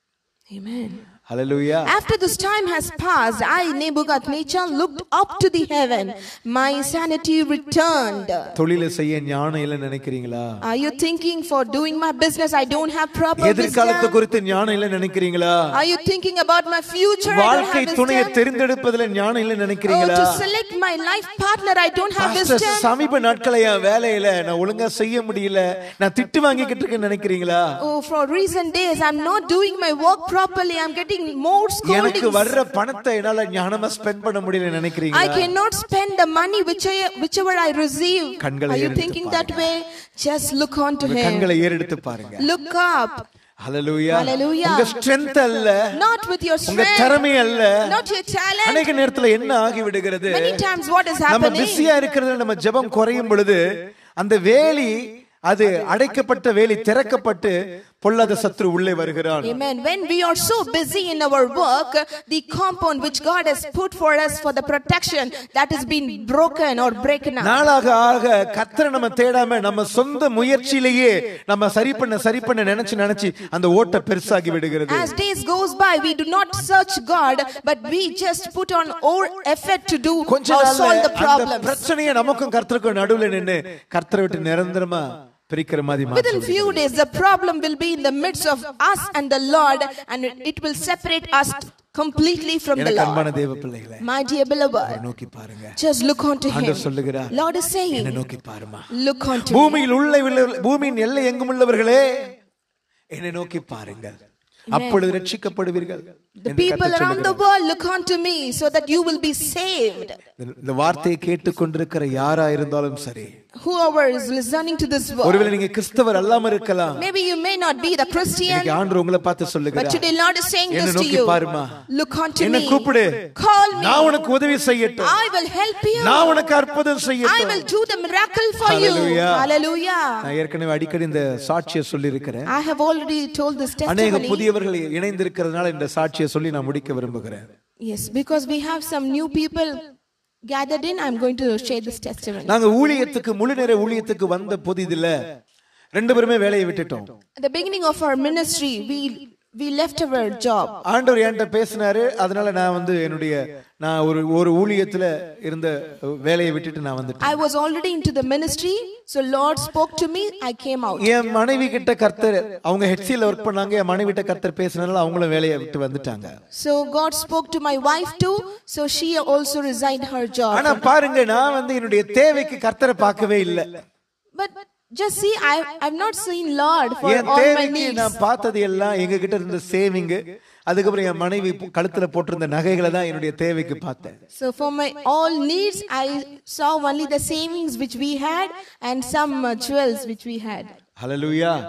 Amen. Hallelujah After this time has passed, I, Nebuchadnezzar, looked up to the heaven. My sanity returned. தொழிலை செய்ய ஞானம் இல்ல நினைக்கிறீங்களா Are you thinking for doing my business? I don't have proper எதிர்காலத்தை wisdom. குறித்து ஞானம் இல்ல நினைக்கிறீங்களா Are you thinking about my future? I don't வாழ்க்கை have துணையை wisdom. தெரிந்தெடுப்பதுல ஞானம் இல்ல Oh, நினைக்கிறீங்களா to select my life partner, I don't have pastor, wisdom. சமீப நாட்களை என் வேலையில நான் ஒழுங்கா செய்ய முடியல நான் திட்டு வாங்கிக்கிட்டு இருக்கேன்னு நினைக்கிறீங்களா Oh, for recent days, I'm not doing my work properly. I'm getting more எனக்கு scoldings. வர்ற பணத்தை என்னால ஞானமா ஸ்பெண்ட் பண்ண முடியல I நினைக்கிறீங்களா cannot spend the money which I, whichever I receive. கண்களை Are you ஏறெடுத்து thinking that way? Just look on to உங்க Him. கண்களை ஏறெடுத்து பாருங்க Look up. ஹalleluya Hallelujah. உங்க ஸ்ட்ரென்த் அல்ல Not with your உங்க strength, திறமை அல்ல not your talent. அநேக நேரத்துல என்ன ஆகி விடுகிறது Many times, what is நம்ம happening? பிஸியா இருக்கிறது நம்ம ஜெபம் குறையும் பொழுது அந்த வேலி அது அடைக்கப்பட்ட வேலி திறக்கப்பட்டு பொல்லாத சத்ரு உள்ளே வருகிறான் Amen. When we are so busy in our work, the compound which God has put for us for the protection that has been broken or breaken up. நாளாக ஆக கத்தரை நம்ம தேடாம நம்ம சொந்த முயற்சியிலேயே நம்ம சரி பண்ண சரி பண்ண நினைச்சு நினைச்சு அந்த ஓட்ட பெருசாகி விடுகிறது As days goes by, we do not search God, but we just put on all effort to do கொஞ்ச or நாள்ல solve the அந்த problems. பிரச்சனையை நமக்கும் கர்த்தருக்கும் நடுவுல நின்னு கர்த்தரை விட்டு நிரந்தரமா பிரிக்கிற மாதிரி Within மாற்றி few days, the problem will be in the midst of us and the Lord, and it- it will separate us completely from the எனக்கு அன்பான Lord. தேவ பிள்ளைகளே My dear beloved, நோக்கி பாருங்க just look on to Him. ஆண்டவர் சொல்லுகிறார் Lord is என்ன saying, நோக்கி பாருமா look on to Him. பூமியில் உள்ள உள்ள- பூமியின் எல்லை எங்கும் உள்ளவர்களே என்னை நோக்கி பாருங்கள் அப்பொழுது ரட்சிக்கப்படுவீர்கள் The என்று people கர்த்தர் around the world look unto me so that you will be saved. இந்த- இந்த வார்த்தையை கேட்டுக்கொண்டிருக்கிற யாரா இருந்தாலும் சரி Whoever is listening to this word, ஒருவேளை நீங்க கிறிஸ்தவர் அல்லாம இருக்கலாம் maybe you may not be the Christian, இன்னைக்கு ஆண்டு உங்களை பார்த்து but சொல்லுகிறார் today Lord is saying என்ன this to நோக்கி you. பாருமா Look unto என்ன me. கூப்பிடு Call நான் me. உனக்கு உதவி செய்யட்டும் I will help you. நான் உனக்கு அற்புதம் I செய்யட்டும் will do the miracle for you. Hallelujah. Hallelujah. நான் ஏற்கனவே அடிக்கடி இந்த சாட்சியை சொல்லி இருக்கிறேன் I have already told this அநேக testimony. புதியவர்கள் இணைந்திருக்கிறதுனால இந்த சாட்சியை சொல்லி நான் முடிக்க விரும்புகிறேன் Yes, because we have some new people gathered in, I'm going to share this testimony. நாங்க ஊழியத்துக்கு முழு நேர ஊழியத்துக்கு வந்த புதிதுல ரெண்டு பேருமே வேலையை விட்டுட்டோம் At the beginning of our ministry, we we left our job. ஆண்டவர் என்கிட்ட பேசினாரு அதனால நான் வந்து என்னுடைய நான் ஒரு ஒரு ஊழியத்துல இருந்த வேலையை விட்டுட்டு நான் வந்துட்டேன் I was already into the ministry, so Lord spoke to me, I came out. என் மனைவி கிட்ட கர்த்தர் அவங்க ஹெச்சில ஒர்க் பண்ணாங்க என் மனைவி கிட்ட கர்த்தர் பேசினால அவங்களும் வேலையை விட்டு வந்துட்டாங்க So God spoke to my wife too, so she also resigned her job. ஆனா பாருங்க நான் வந்து என்னுடைய தேவைக்கு கர்த்தரை பார்க்கவே இல்லை But just see, I I've not seen Lord for N all my தேவைக்கு needs. நான் பார்த்தது எல்லாம் எங்க கிட்ட இருந்த சேவிங் அதுக்கப்புறம் என் மனைவி கழுத்துல போட்டிருந்த நகைகளை தான் என்னுடைய தேவைக்கு பார்த்தேன் So for my all needs, I saw only the savings which we had and some uh, jewels which we had. ஹalleluya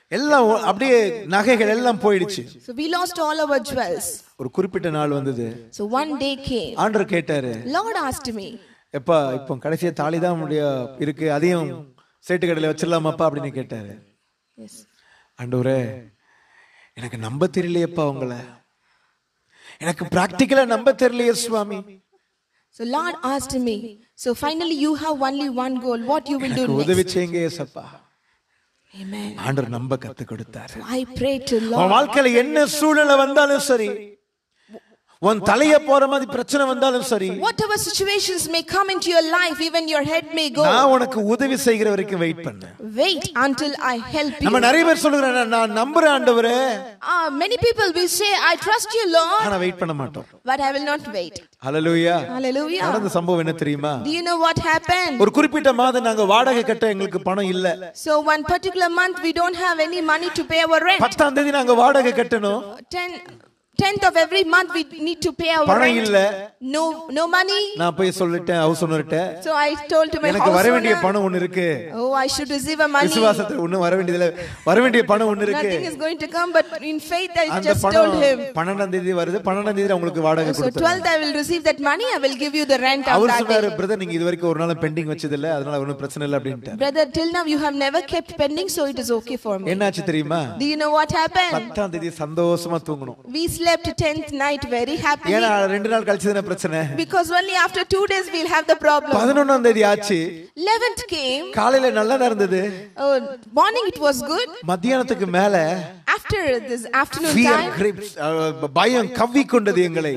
எல்லாம் ஒ- அப்படியே நகைகள் எல்லாம் போயிடுச்சு So we lost all our jewels. ஒரு குறிப்பிட்ட நாள் வந்தது So one day came. ஆண்டவர் கேட்டாரு Lord asked me, எப்பா இப்போ கடைசியா தாலி தான் முடிய இருக்கு அதையும் சேட்டு கடையில வச்சிடலாமாப்பா அப்படின்னு கேட்டாரு yes. ஆண்டவரே எனக்கு நம்ப தெரியலையேப்பா உங்களை எனக்கு பிராக்டிக்கலா நம்ப தெரியலையே சுவாமி So Lord asked me, so finally you have only one goal, what you will do எனக்கு next. உதவி செய்யுங்க ஏசப்பா Amen. ஆண்டவர் நம்ப கத்து கொடுத்தாரு I pray to உன் Lord. வாழ்க்கையில என்ன சூழ்நிலை வந்தாலும் சரி உன் தலைய போற மாதிரி பிரச்சனை வந்தாலும் சரி Whatever situations may come into your life, even your head may go. நான் உனக்கு உதவி செய்கிற வரைக்கும் வெயிட் பண்ணேன் Wait until I help you. நம்ம நிறைய பேர் சொல்லுகிறேன் "நான் நான் நம்புறேன் ஆண்டவரே Ah, many people will say, I trust you, Lord, ஆனா வெயிட் பண்ண மாட்டோம் but I will not wait. Hallelujah Hallelujah. நடந்த சம்பவம் என்ன தெரியுமா Do you know what happened? ஒரு குறிப்பிட்ட மாதம் நாங்க வாடகை கட்ட எங்களுக்கு பணம் இல்ல So one particular month we don't have any money to pay our rent. பத்தாம் தேதி நாங்க வாடகை கட்டணும் Ten, tenth of every month we need to pay our பணம் rent. இல்ல No, no money. நான் போய் சொல்லிட்டேன் ஹவுஸ் ஓனர்ட்ட So I told to my எனக்கு house வர வேண்டிய owner, பணம் ஒண்ணு இருக்கு oh, I should receive a money. விசுவாசத்துல ஒண்ணும் வர வேண்டியதுல வர வேண்டிய பணம் ஒண்ணு இருக்கு Nothing is going to come, but in faith I அந்த just பணம் told him. பன்னெண்டாம் தேதி வருது பன்னெண்டாம் தேதி உங்களுக்கு வாடகை So கொடுத்தேன் 12th I will receive that money. I will give you the rent of அவர் that சொன்னாரு day. பிரதர் நீங்க இது வரைக்கும் ஒரு நாள் பெண்டிங் வச்சது இல்ல அதனால ஒன்றும் பிரச்சனை இல்லை அப்படின்ட்டு Brother, till now you have never kept pending, so it is okay for me. என்னாச்சு தெரியுமா Do you know what happened? பத்தாம் தேதி சந்தோஷமா தூங்கணும் We slept 10th night very happily ஏன்னா ரெண்டு நாள் கழிச்சு தானே பிரச்சனை because only after two days we'll have the problem. பதினொன்னாம் தேதி ஆச்சு 11th came. காலையில நல்லா இருந்தது Oh, morning it was good. மத்தியானத்துக்கு மேல After this afternoon fear time, grips, அஹ், பயம் கவ்வி கொண்டது எங்களை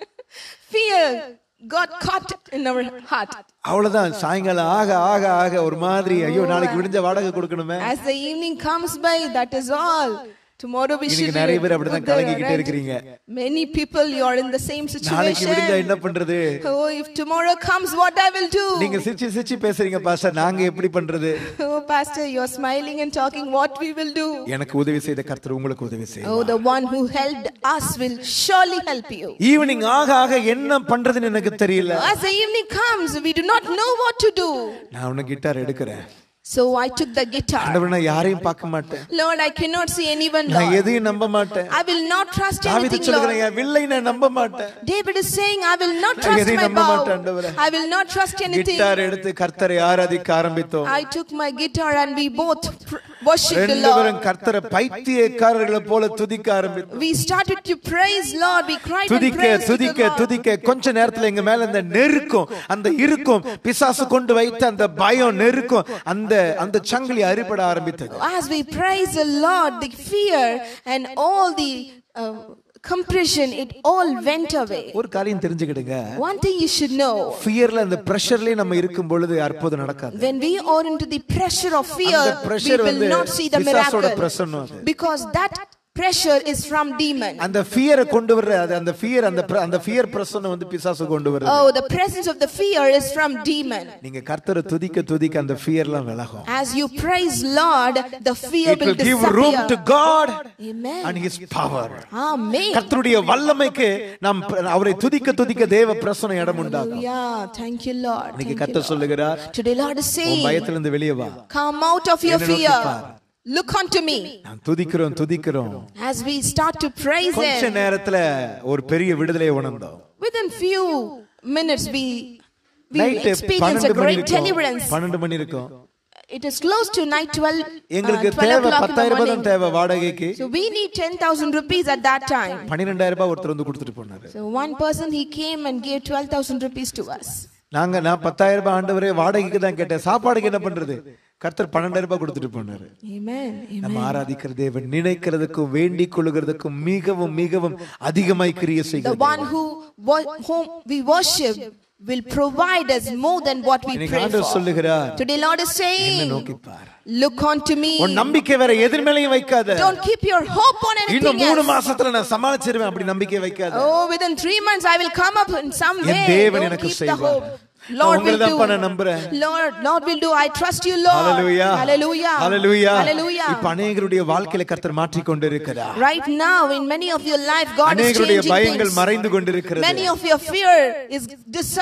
fear got caught in our heart. அவ்வளவுதான் சாயங்காலம் ஆக ஆக ஆக ஒரு மாதிரி ஐயோ நாளைக்கு விடிஞ்ச வாடகை கொடுக்கணுமே As the evening comes by, that is all. Tomorrow we should இன்னைக்கு நிறைய பேர் put அப்படிதான் the கலங்கிக்கிட்டே rent. இருக்கிறீங்க Many people you are in the same நாளைக்கு விடிஞ்சா situation. என்ன பண்றது Oh, if tomorrow comes, what I will do? நீங்க சிரிச்சு சிரிச்சு பேசுறீங்க பாஸ்டர் நாங்க எப்படி பண்றது Oh, Pastor, you are smiling and talking. What we will do? எனக்கு உதவி செய்த கர்த்தர் உங்களுக்கு உதவி செய்யும் Oh, the one who helped us will surely help you. Evening ஆக ஆக என்ன பண்றதுன்னு எனக்கு தெரியல As the evening comes, we do not know what to do. நான் ஒண்ணு கிட்டார் எடுக்கிறேன் So I took the guitar. ஆண்டவரே, நான் யாரையும் பார்க்க மாட்டேன் Lord, I cannot see anyone, நான் Lord. எதையும் நம்ப மாட்டேன் I will not trust தாவீது anything, சொல்லுகிறேன் Lord. என் வில்லை நான் நம்ப மாட்டேன் David is saying, I will not நான் trust எதையும் my நம்ப மாட்டேன், bow. ஆண்டவரே. I will not trust anything. Guitar எடுத்து கர்த்தரை ஆராதிக்க ஆரம்பித்தோம் I took my guitar and we both pr- worshiped the ரெண்டு பேரும் Lord. கர்த்தரை பைத்தியக்காரர்களை போல துதிக்க ஆரம்பித்தோம் We started to praise Lord. We cried and துதிக்க praised to துதிக்க the Lord. துதிக்க கொஞ்ச நேரத்துல எங்க மேல அந்த நெருக்கம் அந்த இருக்கும் பிசாசு கொண்டு வைத்த அந்த பயம் நெருக்கம் அந்த அந்த சங்கிலி அறுபட ஆரம்பித்தது As we praise the Lord, the fear and all the uh, compression, it all went away. ஒரு காரியம் தெரிஞ்சுக்கிடுங்க One thing you should know ஃபியர்ல அந்த பிரஷர்லயே நம்ம இருக்கும் பொழுது அற்புதம் நடக்காது when we are into the pressure of fear, அந்த we pressure will வந்து not see the பிசாசோட miracle பிரசன்னம் அது. because that pressure is from demon. அந்த ஃபியரை கொண்டு வர்ற அது அந்த ஃபியர் அந்த பிர- அந்த ஃபியர் பிரசன்னம் வந்து பிசாசு கொண்டு வருது Oh, the presence of the fear is from demon. நீங்க கர்த்தரை துதிக்க துதிக்க அந்த ஃபியர்லாம் விலகும் As you praise Lord, the fear It will will give room to disappear. God Amen. and his power. Amen. கர்த்தருடைய வல்லமைக்கு நாம் ப- அவரை துதிக்க துதிக்க தேவ பிரசனம் இடம் உண்டாகும் Hallelujah. Thank you, Lord. இன்னைக்கு Thank you, கர்த்தர் Lord. சொல்லுகிறார் Today, Lord is உன் saying, பயத்திலிருந்து வெளியே வா Come out of your என்னை நோக்கி fear. பார். Look unto me. நாம் துதிக்கிறோம் துதிக்கிறோம் As we start to praise கொஞ்ச Him, நேரத்துல ஒரு பெரிய விடுதலையை உணர்ந்தோம் within few minutes, we, we night experience a பன்னெண்டு மணி great இருக்கும் deliverance. பன்னெண்டு மணி இருக்கும் It is close to night 12, uh, எங்களுக்கு 12 தேவை o'clock in the பத்தாயிரம் ரூபாய் தான் morning. தேவை வாடகைக்கு So we need 10,000 rupees at that time. பன்னிரெண்டாயிரம் ரூபாய் ஒருத்தர் வந்து கொடுத்துட்டு போனாரு So one person, he came and gave 12,000 rupees to us. நாங்க நான் பத்தாயிரம் ரூபாய் ஆண்டவரே வாடகைக்கு தான் கேட்டேன் சாப்பாடுக்கு என்ன பண்றது கர்த்தர் பன்னெண்டாயிரம் ரூபாய் கொடுத்துட்டு போனாரு Amen. Amen. நம்ம ஆராதிக்கிற தேவன் நினைக்கிறதுக்கும் வேண்டிக் கொள்ளுகிறதுக்கும் மிகவும் மிகவும் அதிகமாய் கிரிய The செய்கிறது one who wo- whom we worship will provide us more than what we இன்னைக்கு pray ஆண்டவர் for. சொல்லுகிறார் Today, Lord is என்ன saying, நோக்கி பார் Look unto me. உன் நம்பிக்கை வேற எதிர் மேலையும் வைக்காத Don't keep your hope on இன்னும் anything மூணு else. மாசத்துல நான் சமாளிச்சிருவேன் அப்படி நம்பிக்கை வைக்காத Oh, within three months I will come up in some N way. தேவன் Don't எனக்கு keep the செய்வார். hope. நான் Lord உங்களை will தான்ப்பா do. நான் நம்புறேன். Lord, Lord will do. I trust you, Lord. Hallelujah Hallelujah. Hallelujah Hallelujah. இப்ப அநேகருடைய வாழ்க்கையில கர்த்தர் மாற்றிக் கொண்டிருக்கிறார் Right now, in many of your life, God is அநேகருடைய changing பயங்கள் things. மறைந்து கொண்டிருக்கிறது Many of your fear is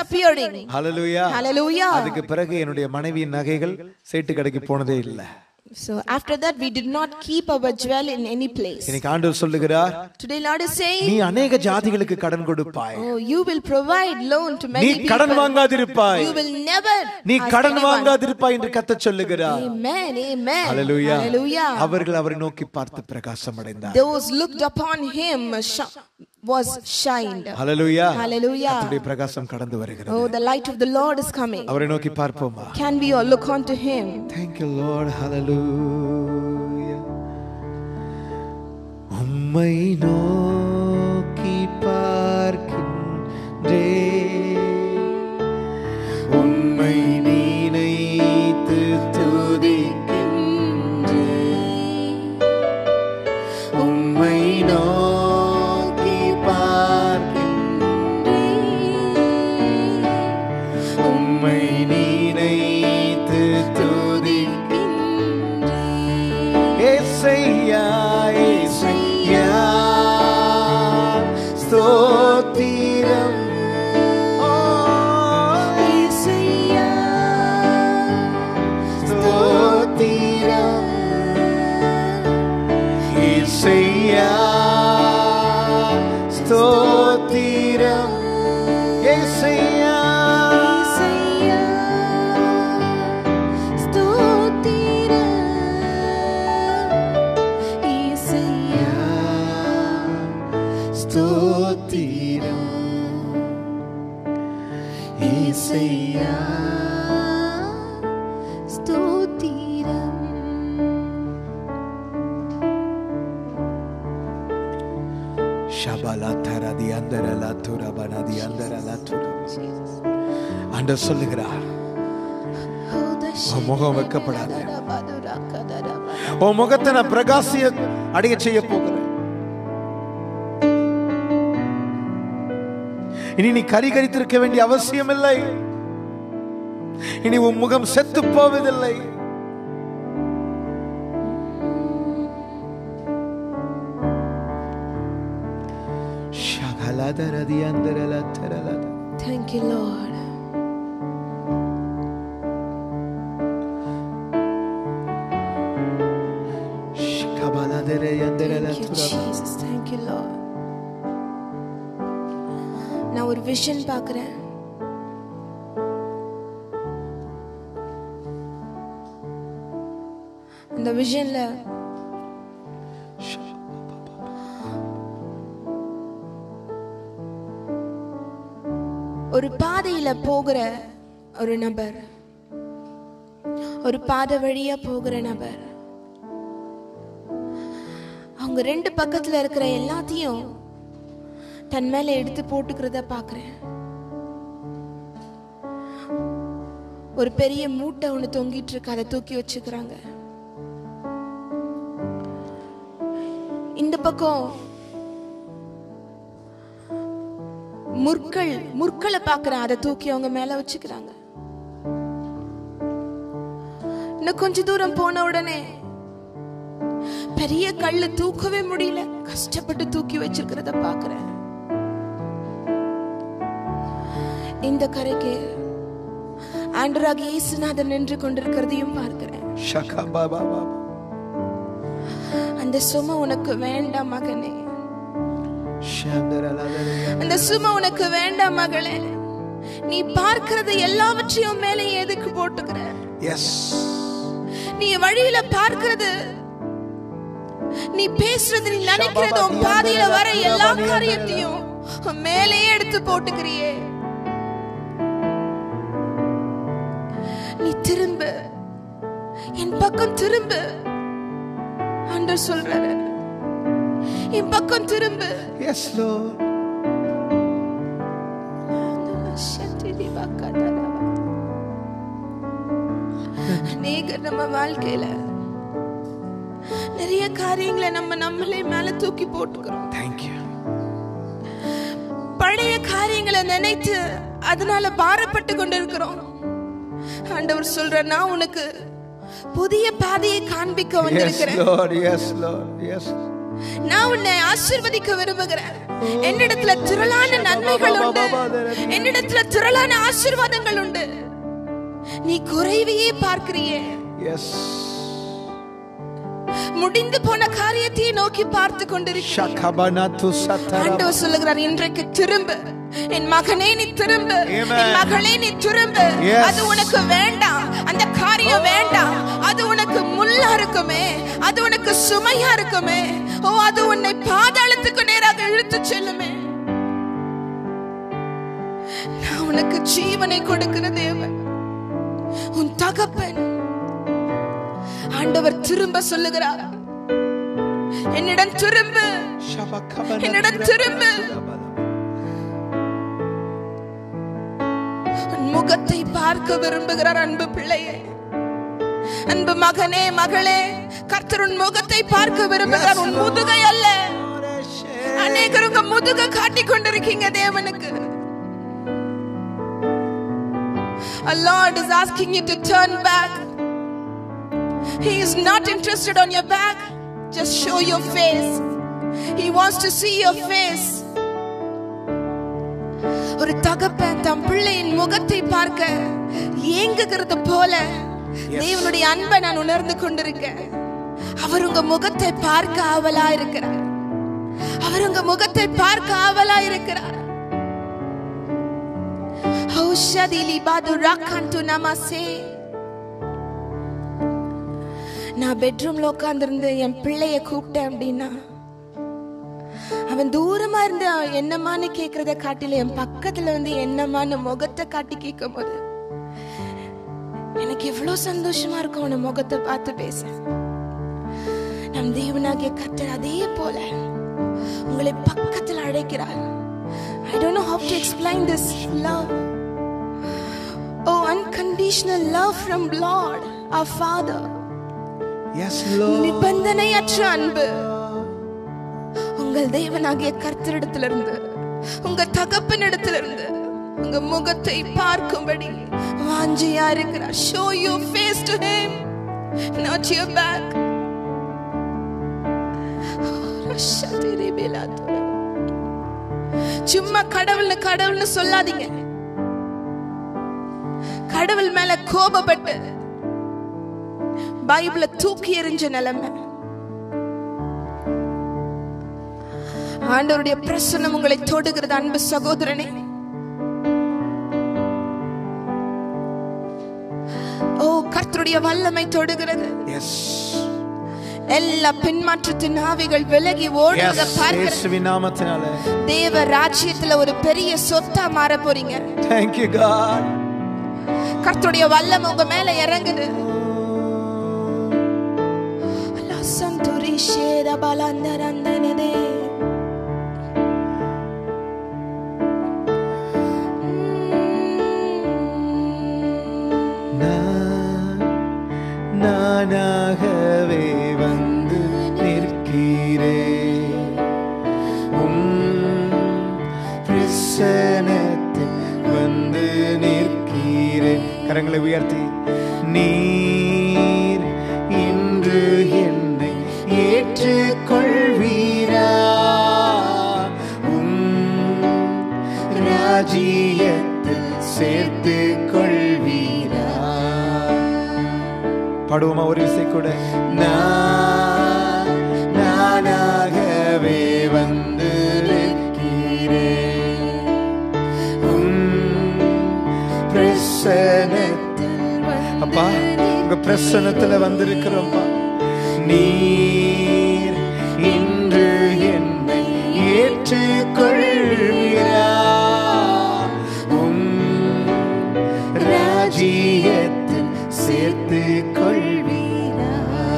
disappearing. Hallelujah Hallelujah. அதுக்கு பிறகு என்னுடைய மனைவியின் நகைகள் சேட்டு கடைக்கு போனதே இல்ல So after that, we did not keep our jewel in any place. இன்னைக்கு ஆண்டவர் சொல்லுகிறார் Today, Lord is நீ saying, அநேக ஜாதிகளுக்கு கடன் கொடுப்பாய் Oh, you will provide loan to நீ many கடன் people. வாங்காதிருப்பாய் You will never. நீ ask கடன் anyone. வாங்காதிருப்பாய் என்று கத்தச் சொல்லுகிறார் Amen. Amen. ஹalleluya Hallelujah. அவர்கள் அவரை நோக்கி பார்த்து பிரகாசம் அடைந்தார் Those looked upon him sh- was shined. Hallelujah Hallelujah. கர்த்தருடைய பிரகாசம் கடந்து வருகிறது Oh, the light of the Lord is coming. அவரை நோக்கி பார்ப்போமா Can we all look unto him? Thank you, Lord. Hallelujah. உம்மை நோக்கி பார்க்கின்றே உம்மை நினைத்து துதிக்கின்றே உம்மை நோக்கி பார்க்கின்றே உம்மை நினைத்து துதிக்கின்றே ஏசையா ஏசையா ஸ்தோத்திரம் ஓ, ஏசையா, ஸ்தோத்திரம் ஏசையா, ஸ்தோத்திரம் ஏசையா, ஸ்தோத்திரம் ஏசையா ஷபலா தரதி அந்தரலா துரபனதி அந்தரலா துரப ஆண்டவர் சொல்லுகிறார் உன் முகம் வெட்கப்படாது. உன் முகத்தை நான் பிரகாசிய அடைய செய்ய போகிறேன் இனி நீ கரிகரித்திருக்க வேண்டிய அவசியம் இல்லை இனி உன் முகம் செத்து போவதில்லை ஷகலதரதி அந்தரலதரலத. Thank you, Lord. ஷகபலதர Thank you, அந்தரலதுரப. Jesus. Thank you, Lord. நான் ஒரு விஷன் பார்க்கிறேன் அந்த விஷன்ல ஒரு பாதையில போகிற ஒரு நபர் ஒரு பாதை வழியா போகிற நபர் அவங்க ரெண்டு பக்கத்துல இருக்கிற எல்லாத்தையும் தன் மேல எடுத்து போட்டுக்கிறத பாக்குறேன் ஒரு பெரிய மூட்டை ஒண்ணு தொங்கிட்டு இருக்கு அதை தூக்கி வச்சுக்கிறாங்க இந்த பக்கம் முற்கள் முற்களை பாக்குறேன் அதை தூக்கி அவங்க மேல வச்சுக்கிறாங்க இன்னும் கொஞ்ச தூரம் போன உடனே பெரிய கல்லு தூக்கவே முடியல கஷ்டப்பட்டு தூக்கி வச்சிருக்கிறத பாக்குறேன் இந்த கரைக்கு ஆண்டராக இயேசுநாதன் நின்று கொண்டிருக்கிறதையும் பார்க்கிறேன் ஷகபபபப. அந்த சுமை உனக்கு வேண்டாம் மகனே ஷந்தரலதர. அந்த சுமை உனக்கு வேண்டாம் மகளே நீ பார்க்கிறது எல்லாவற்றையும் மேலே எதுக்கு போட்டுக்கிற Yes. நீ வழியில பார்க்கிறது நீ பேசுறது நீ நினைக்கிறது உன் பாதையில வர எல்லா காரியத்தையும் உன் மேலேயே எடுத்து போட்டுக்கிறியே நீ திரும்ப என் பக்கம் திரும்ப ஆண்டவர் சொல்றாரு என் பக்கம் திரும்ப Yes, Lord. அநேகர் நம்ம வாழ்க்கையில நிறைய காரியங்களை நம்ம நம்மளே மேல தூக்கி போட்டுக்கிறோம் Thank you. பழைய காரியங்களை நினைத்து அதனால பாரப்பட்டு கொண்டிருக்கிறோம் ஆண்டவர் சொல்ற நான் உனக்கு புதிய பாதையை காண்பிக்க Yes, வந்திருக்கிறேன் Lord. Yes, Lord. Yes. நான் உன்னை ஆசீர்வதிக்க விரும்புகிறேன் என்னிடத்துல திரளான நன்மைகள் உண்டு என்னிடத்துல திரளான ஆசீர்வாதங்கள் உண்டு நீ குறைவையே பார்க்கிறியே Yes. முடிந்து போன காரியத்தை நோக்கி பார்த்து கொண்டிருக்கிறேன் Shakabanatu satara. ஆண்டவர் சொல்லுகிறார் இன்றைக்கு திரும்ப என் மகனே நீ திரும்ப Amen. என் மகளே நீ திரும்ப Yes. அது உனக்கு வேண்டாம் அந்த காரியம் வேண்டாம் அது உனக்கு முள்ளா இருக்குமே அது உனக்கு சுமையா இருக்குமே ஓ அது உன்னை பாதாளத்துக்கு நேராக இழுத்து செல்லுமே நான் உனக்கு ஜீவனை கொடுக்கிற தேவன் உன் தகப்பன் ஆண்டவர் திரும்ப சொல்லுகிறார் என்னிடம் திரும்ப Shabakabanatu. என்னிடம் திரும்ப உன் முகத்தை பார்க்க விரும்புகிறார் அன்பு பிள்ளையே அன்பு மகனே மகளே கர்த்தர் உன் முகத்தை பார்க்க விரும்புகிறார் உன் முதுகை அல்ல அநேகர் உங்க முதுக காட்டிக் கொண்டிருக்கீங்க தேவனுக்கு A Lord is asking you to turn back. He is not interested on your back. Just show your face. He wants to see your face. ஒரு தகப்பன் தம் பிள்ளையின் முகத்தை பார்க்க ஏங்குகிறது போல தேவனுடைய அன்பை நான் உணர்ந்து கொண்டிருக்கேன் அவர் உங்க முகத்தை பார்க்க ஆவலா இருக்கிறார் அவர் உங்க முகத்தை பார்க்க ஆவலா இருக்கிறார் ஔஷதிலி பாது ராக்காந்து நமசே நான் பெட்ரூம்ல உட்கார்ந்திருந்து என் பிள்ளைய கூப்பிட்டேன் அப்படின்னா அவன் தூரமா இருந்து என்னமான்னு கேக்குறத காட்டில என் பக்கத்துல வந்து என்னமான்னு முகத்தை காட்டி கேட்கும் போது எனக்கு எவ்வளவு சந்தோஷமா இருக்கும் அவன முகத்தை பார்த்து பேச நம் தேவனாகிய கர்த்தர் அதே போல உங்களை பக்கத்தில் அழைக்கிறார் I don't know how to explain this love. Oh, unconditional love from Lord, our Father. Yes, Lord. நிபந்தனையற்ற அன்பு உங்கள் தேவனாகிய கர்த்தரிடத்திலிருந்து உங்க தகப்பனிடத்திலிருந்து உங்க முகத்தை பார்க்கும்படி வாஞ்சியா இருக்கிறார் show you face to him not your back சும்மா கடவுள்னு கடவுள்னு சொல்லாதீங்க கடவுள் மேல கோபப்பட்டு பைபிள தூக்கி எறிஞ்ச நிலைமை ஆண்டவருடைய பிரசன்னம் உங்களை தொடுகிறது அன்பு சகோதரனே ஓ கர்த்தருடைய வல்லமை தொடுகிறது Yes. எல்லா பின்மாற்றத்தின் ஆவிகள் விலகி ஓடுவதை Yes. பார்க்கிற இயேசுவின் நாமத்தினால. தேவ ராஜ்யத்துல ஒரு பெரிய சொத்தா மாற போறீங்க Thank you, God. கர்த்தருடைய வல்லமை உங்க மேல இறங்குது லசந்துரி ஷேர பலந்தரந்தனதே. நான் நானாகவே வந்து நிற்கிறேன் உம் பிரசனத்தில் வந்து நிற்கிறேன் கரங்களை உயர்த்தி நீர் இன்று என்னை ஏற்றுக்கொள்வீரா உம் ராஜ்யத்தில் சேர்த்து கொள்வீரா பாடுவோமா ஒரு விசை கூட நான் நானாகவே வந்து நிற்கிறேன் உம் பிரசனத்தில் அப்பா உங்க பிரசனத்துல வந்திருக்கிறோம்ப்பா நீர் இன்று என்னை ஏற்றுக்கொள்கிறா உம் ராஜ்யத்தில் சேர்த்து கொள்வீரா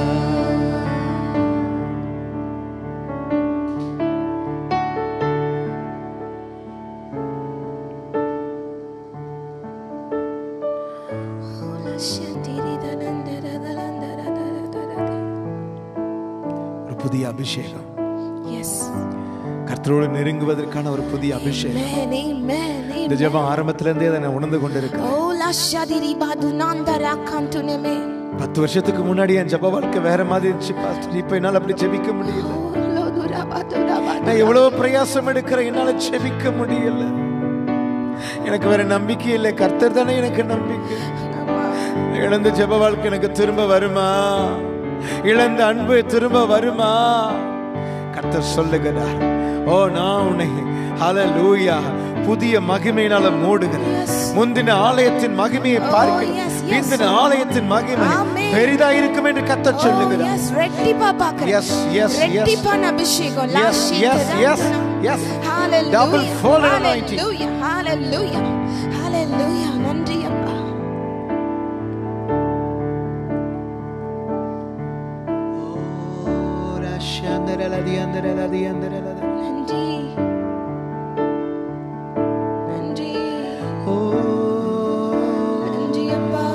ஒரு புதிய அபிஷேகம் Yes. கர்த்தரோடு நெருங்குவதற்கான ஒரு புதிய அபிஷேகம் Amen, amen, இந்த amen. ஜெபம் ஆரம்பத்துல இருந்தே அதை நான் உணர்ந்து கொண்டிருக்கேன் Oh, la shadiri badu nandara kantuneme. பத்து வருஷத்துக்கு முன்னாடி என் ஜெப வாழ்க்கை வேற மாதிரி இருந்துச்சு பாஸ்டர் இப்ப என்னால அப்படி ஜெபிக்க முடியல Oh, lodura badura badu. நான் எவ்வளவு பிரயாசம் எடுக்கிறேன் என்னால ஜெபிக்க முடியல எனக்கு வேற நம்பிக்கை இல்லை கர்த்தர் தானே எனக்கு நம்பிக்கை இழந்த ஜெப வாழ்க்கை எனக்கு திரும்ப வருமா இழந்த அன்பு திரும்ப வருமா கர்த்தர் சொல்லுகிறார் ஓ நான் உன்னை ஹalleluya புதிய மகிமையினால மூடுகிறேன் Yes. முந்தின ஆலயத்தின் மகிமையை Oh, பார்க்கிறேன் yes, yes. பிந்தின ஆலயத்தின் மகிமை Amen. பெரிதா இருக்கும் என்று கர்த்தர் Oh, சொல்லுகிறார் yes, ரெட்டிப்பா பார்க்கிறேன். Yes, yes, yes. ரெட்டிப்பான அபிஷேகம். Yes, லாஷி yes, yes, தரந்தனம். yes. Hallelujah. Double fold anointing. Hallelujah. Hallelujah. Hallelujah. நன்றி அப்பா நன்றி நன்றி நன்றி அப்பா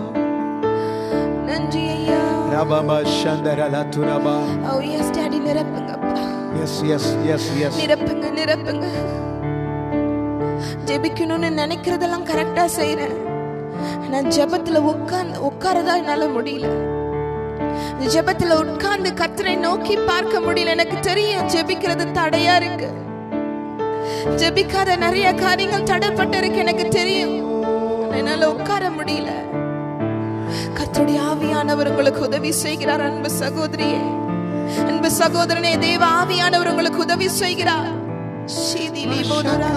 நன்றி ஐயா ஓ எஸ் டாடி நிரப்புங்க அப்பா Yes, yes, yes, yes. நிரப்புங்க நிரப்புங்க ஜெபிக்கணும்னு நினைக்கிறதெல்லாம் கரெக்டா செய்றேன் நான் ஜெபத்துல உட்கார்ந்து உட்காரதா என்னால முடியல இந்த ஜெபத்துல உட்கார்ந்து கர்த்தரை நோக்கி பார்க்க முடியல எனக்கு தெரியும் ஜெபிக்கிறது தடையா இருக்கு ஜெபிக்காத நிறைய காரியங்கள் தடைப்பட்டு இருக்கு எனக்கு தெரியும் என்னால உட்கார முடியல கர்த்தருடைய ஆவியானவர் உங்களுக்கு உதவி செய்கிறார் அன்பு சகோதரியே அன்பு சகோதரனே தேவ ஆவியானவர் உங்களுக்கு உதவி செய்கிறார் சீதிலி போடுறா.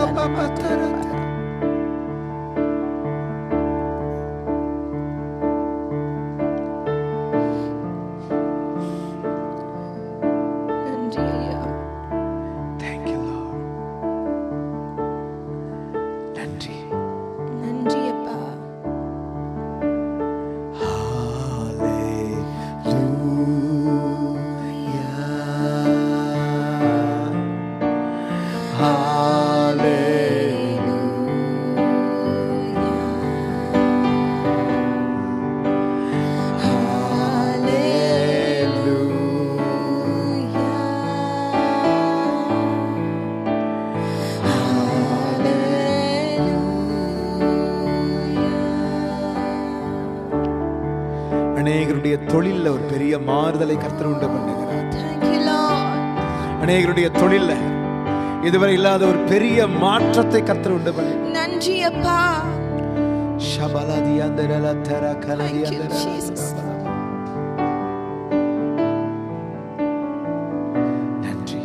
நன்றி ஐயா Thank you, Lord. நன்றி நன்றி அப்பா அநேகருடைய தொழில்ல ஒரு பெரிய மாறுதலை கர்த்தர் உண்டு பண்ணுகிறார் Thank you, Lord. அநேகருடைய தொழில்ல இதுவரை இல்லாத ஒரு பெரிய மாற்றத்தை கர்த்தர் உண்டு பண்ணி நன்றி அப்பா ஷபலதியந்தரல தர Thank you, கலதியந்தரல. Jesus. நன்றி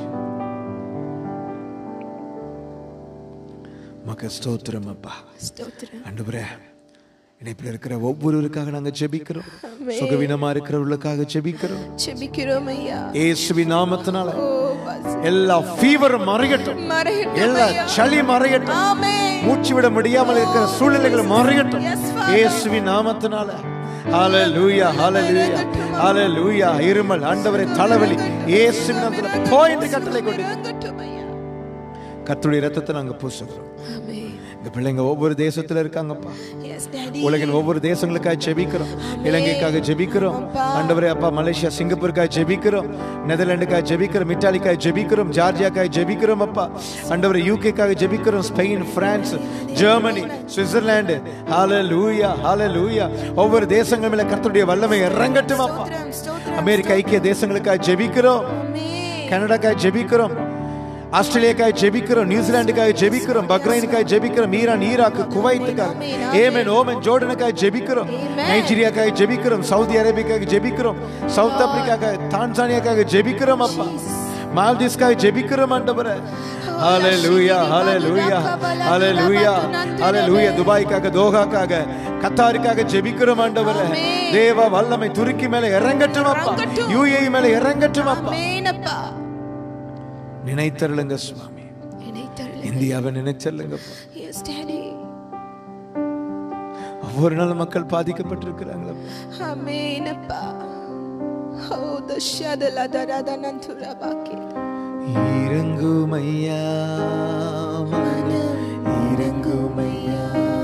மக்க ஸ்தோத்திரம் அப்பா ஸ்தோத்திரம் ஆண்டவரே இணைப்பில் இருக்கிற ஒவ்வொருவருக்காக நாங்க ஜெபிக்கிறோம் ஆமென். சுகவீனமா இருக்கிறவர்களுக்காக ஜெபிக்கிறோம் செபிக்கிறோம் ஐயா இயேசுவின் நாமத்தினால ஓ வாசி. எல்லா ஃபீவர் மறையட்டும் மறையட்டும் எல்லா ஐயா. சளி மறையட்டும் ஆமென். மூச்சு விட முடியாமல் இருக்கிற சூழ்நிலைகள் மறையட்டும் Yes, Father. இயேசுவின் நாமத்தினால ஹalleluya ஹalleluya ஹalleluya இருமல் ஆண்டவரே தலைவலி இயேசுவின் நாமத்தினால போயிட்டு கட்டளை கொண்டு இறங்கட்டும் ஐயா. கர்த்தருடைய ரத்தத்தை நாங்க பூசுகிறோம் ஆமென். இந்த பிள்ளைங்க ஒவ்வொரு தேசத்துல இருக்காங்கப்பா Yes, Daddy. உலகின் ஒவ்வொரு தேசங்களுக்காக ஜெபிக்கிறோம் இலங்கைக்காக ஜெபிக்கிறோம் ஆண்டவரே அப்பா மலேசியா சிங்கப்பூருக்காக ஜெபிக்கிறோம் நெதர்லாண்டுக்காக ஜெபிக்கிறோம் இட்டாலிக்காக ஜெபிக்கிறோம் ஜார்ஜியாக்காக ஜெபிக்கிறோம் அப்பா ஆண்டவரே யூகேக்காக ஜெபிக்கிறோம் Spain France Germany Switzerland hallelujah hallelujah ஒவ்வொரு தேசங்கள் மேல கர்த்தருடைய வல்லமை இறங்கட்டும் அப்பா ஸ்தோத்திரம், ஸ்தோத்திரம். அமெரிக்க ஐக்கிய தேசங்களுக்காக ஜெபிக்கிறோம் ஆமென். கனடாக்காக ஜெபிக்கிறோம் ஆஸ்திரேலியாக்காக ஜெபிக்கிறோம் நியூசிலாந்துக்காக ஜெபிக்கிறோம் பக்ரைனுக்காக ஜெபிக்கிறோம் ஈரான் ஈராக் குவைத்துக்காக ஏமன் ஓமன் ஜோர்டனுக்காக ஜெபிக்கிறோம் நைஜீரியாக்காக ஜெபிக்கிறோம் சவுதி அரேபியாக்காக ஜெபிக்கிறோம் சவுத் ஆப்பிரிக்காக்காக தான்சானியாக்காக ஜெபிக்கிறோம் அப்பா மால்தீவ்ஸ்க்காக ஜெபிக்கிறோம் ஆண்டவரே ஹalleluya ஹalleluya ஹalleluya ஹalleluya துபாய்க்காக தோஹாக்காக கத்தாருக்காக ஜெபிக்கிறோம் ஆண்டவரே தேவ வல்லமை துருக்கி மேல இறங்கட்டும் அப்பா இறங்கட்டும். யுஏஇ மேல இறங்கட்டும் அப்பா ஆமென் அப்பா. நினைத்தருளுங்க சுவாமி இணைத்தருளு. இந்தியாவை நினைச்சல்லுங்க Yes, Daddy. ஒவ்வொரு நாள் மக்கள் பாதிக்கப்பட்டிருக்கிறாங்களா ஆமென் அப்பா. ஓ, தஷதலதரதனந்துரபாக்கி. இறங்குமையா இறங்குமையா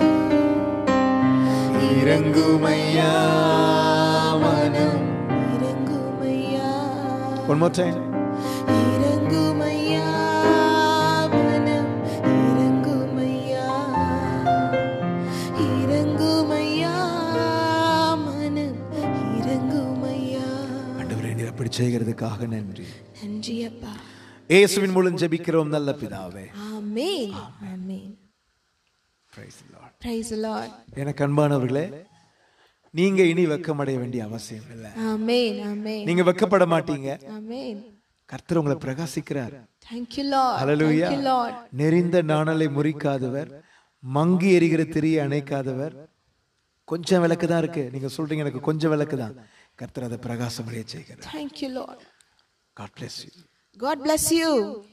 இறங்குமையா மனம் இறங்குமையா. One more time. இறங்குமையா, மனம் இறங்குமையா. இறங்குமையா, மனம் இறங்குமையா. ஆண்டவரே நீர் அப்படி செய்கிறதுக்காக நன்றி நன்றி அப்பா இயேசுவின் மூலம் ஜெபிக்கிறோம் நல்ல பிதாவே amen amen Praise the Lord. Praise Lord எனக்கு அன்பானவர்களே நீங்க இனி வெக்கமடைய வேண்டிய அவசியம் இல்லை Amen. Amen. நீங்க வெக்கப்பட மாட்டீங்க Amen. கர்த்தர் உங்களை பிரகாசிக்கிறார் Thank you, Lord. Hallelujah Thank you, Lord. நெறிந்த நாணலை முறிக்காதவர் மங்கி எரிகிற திரியை அணைக்காதவர் கொஞ்சம் விளக்கு தான் இருக்கு நீங்க சொல்றீங்க எனக்கு கொஞ்சம் விளக்கு தான் கர்த்தர் அதை பிரகாசமடைய செய்கிறார் Thank you, Lord. God bless you God bless you.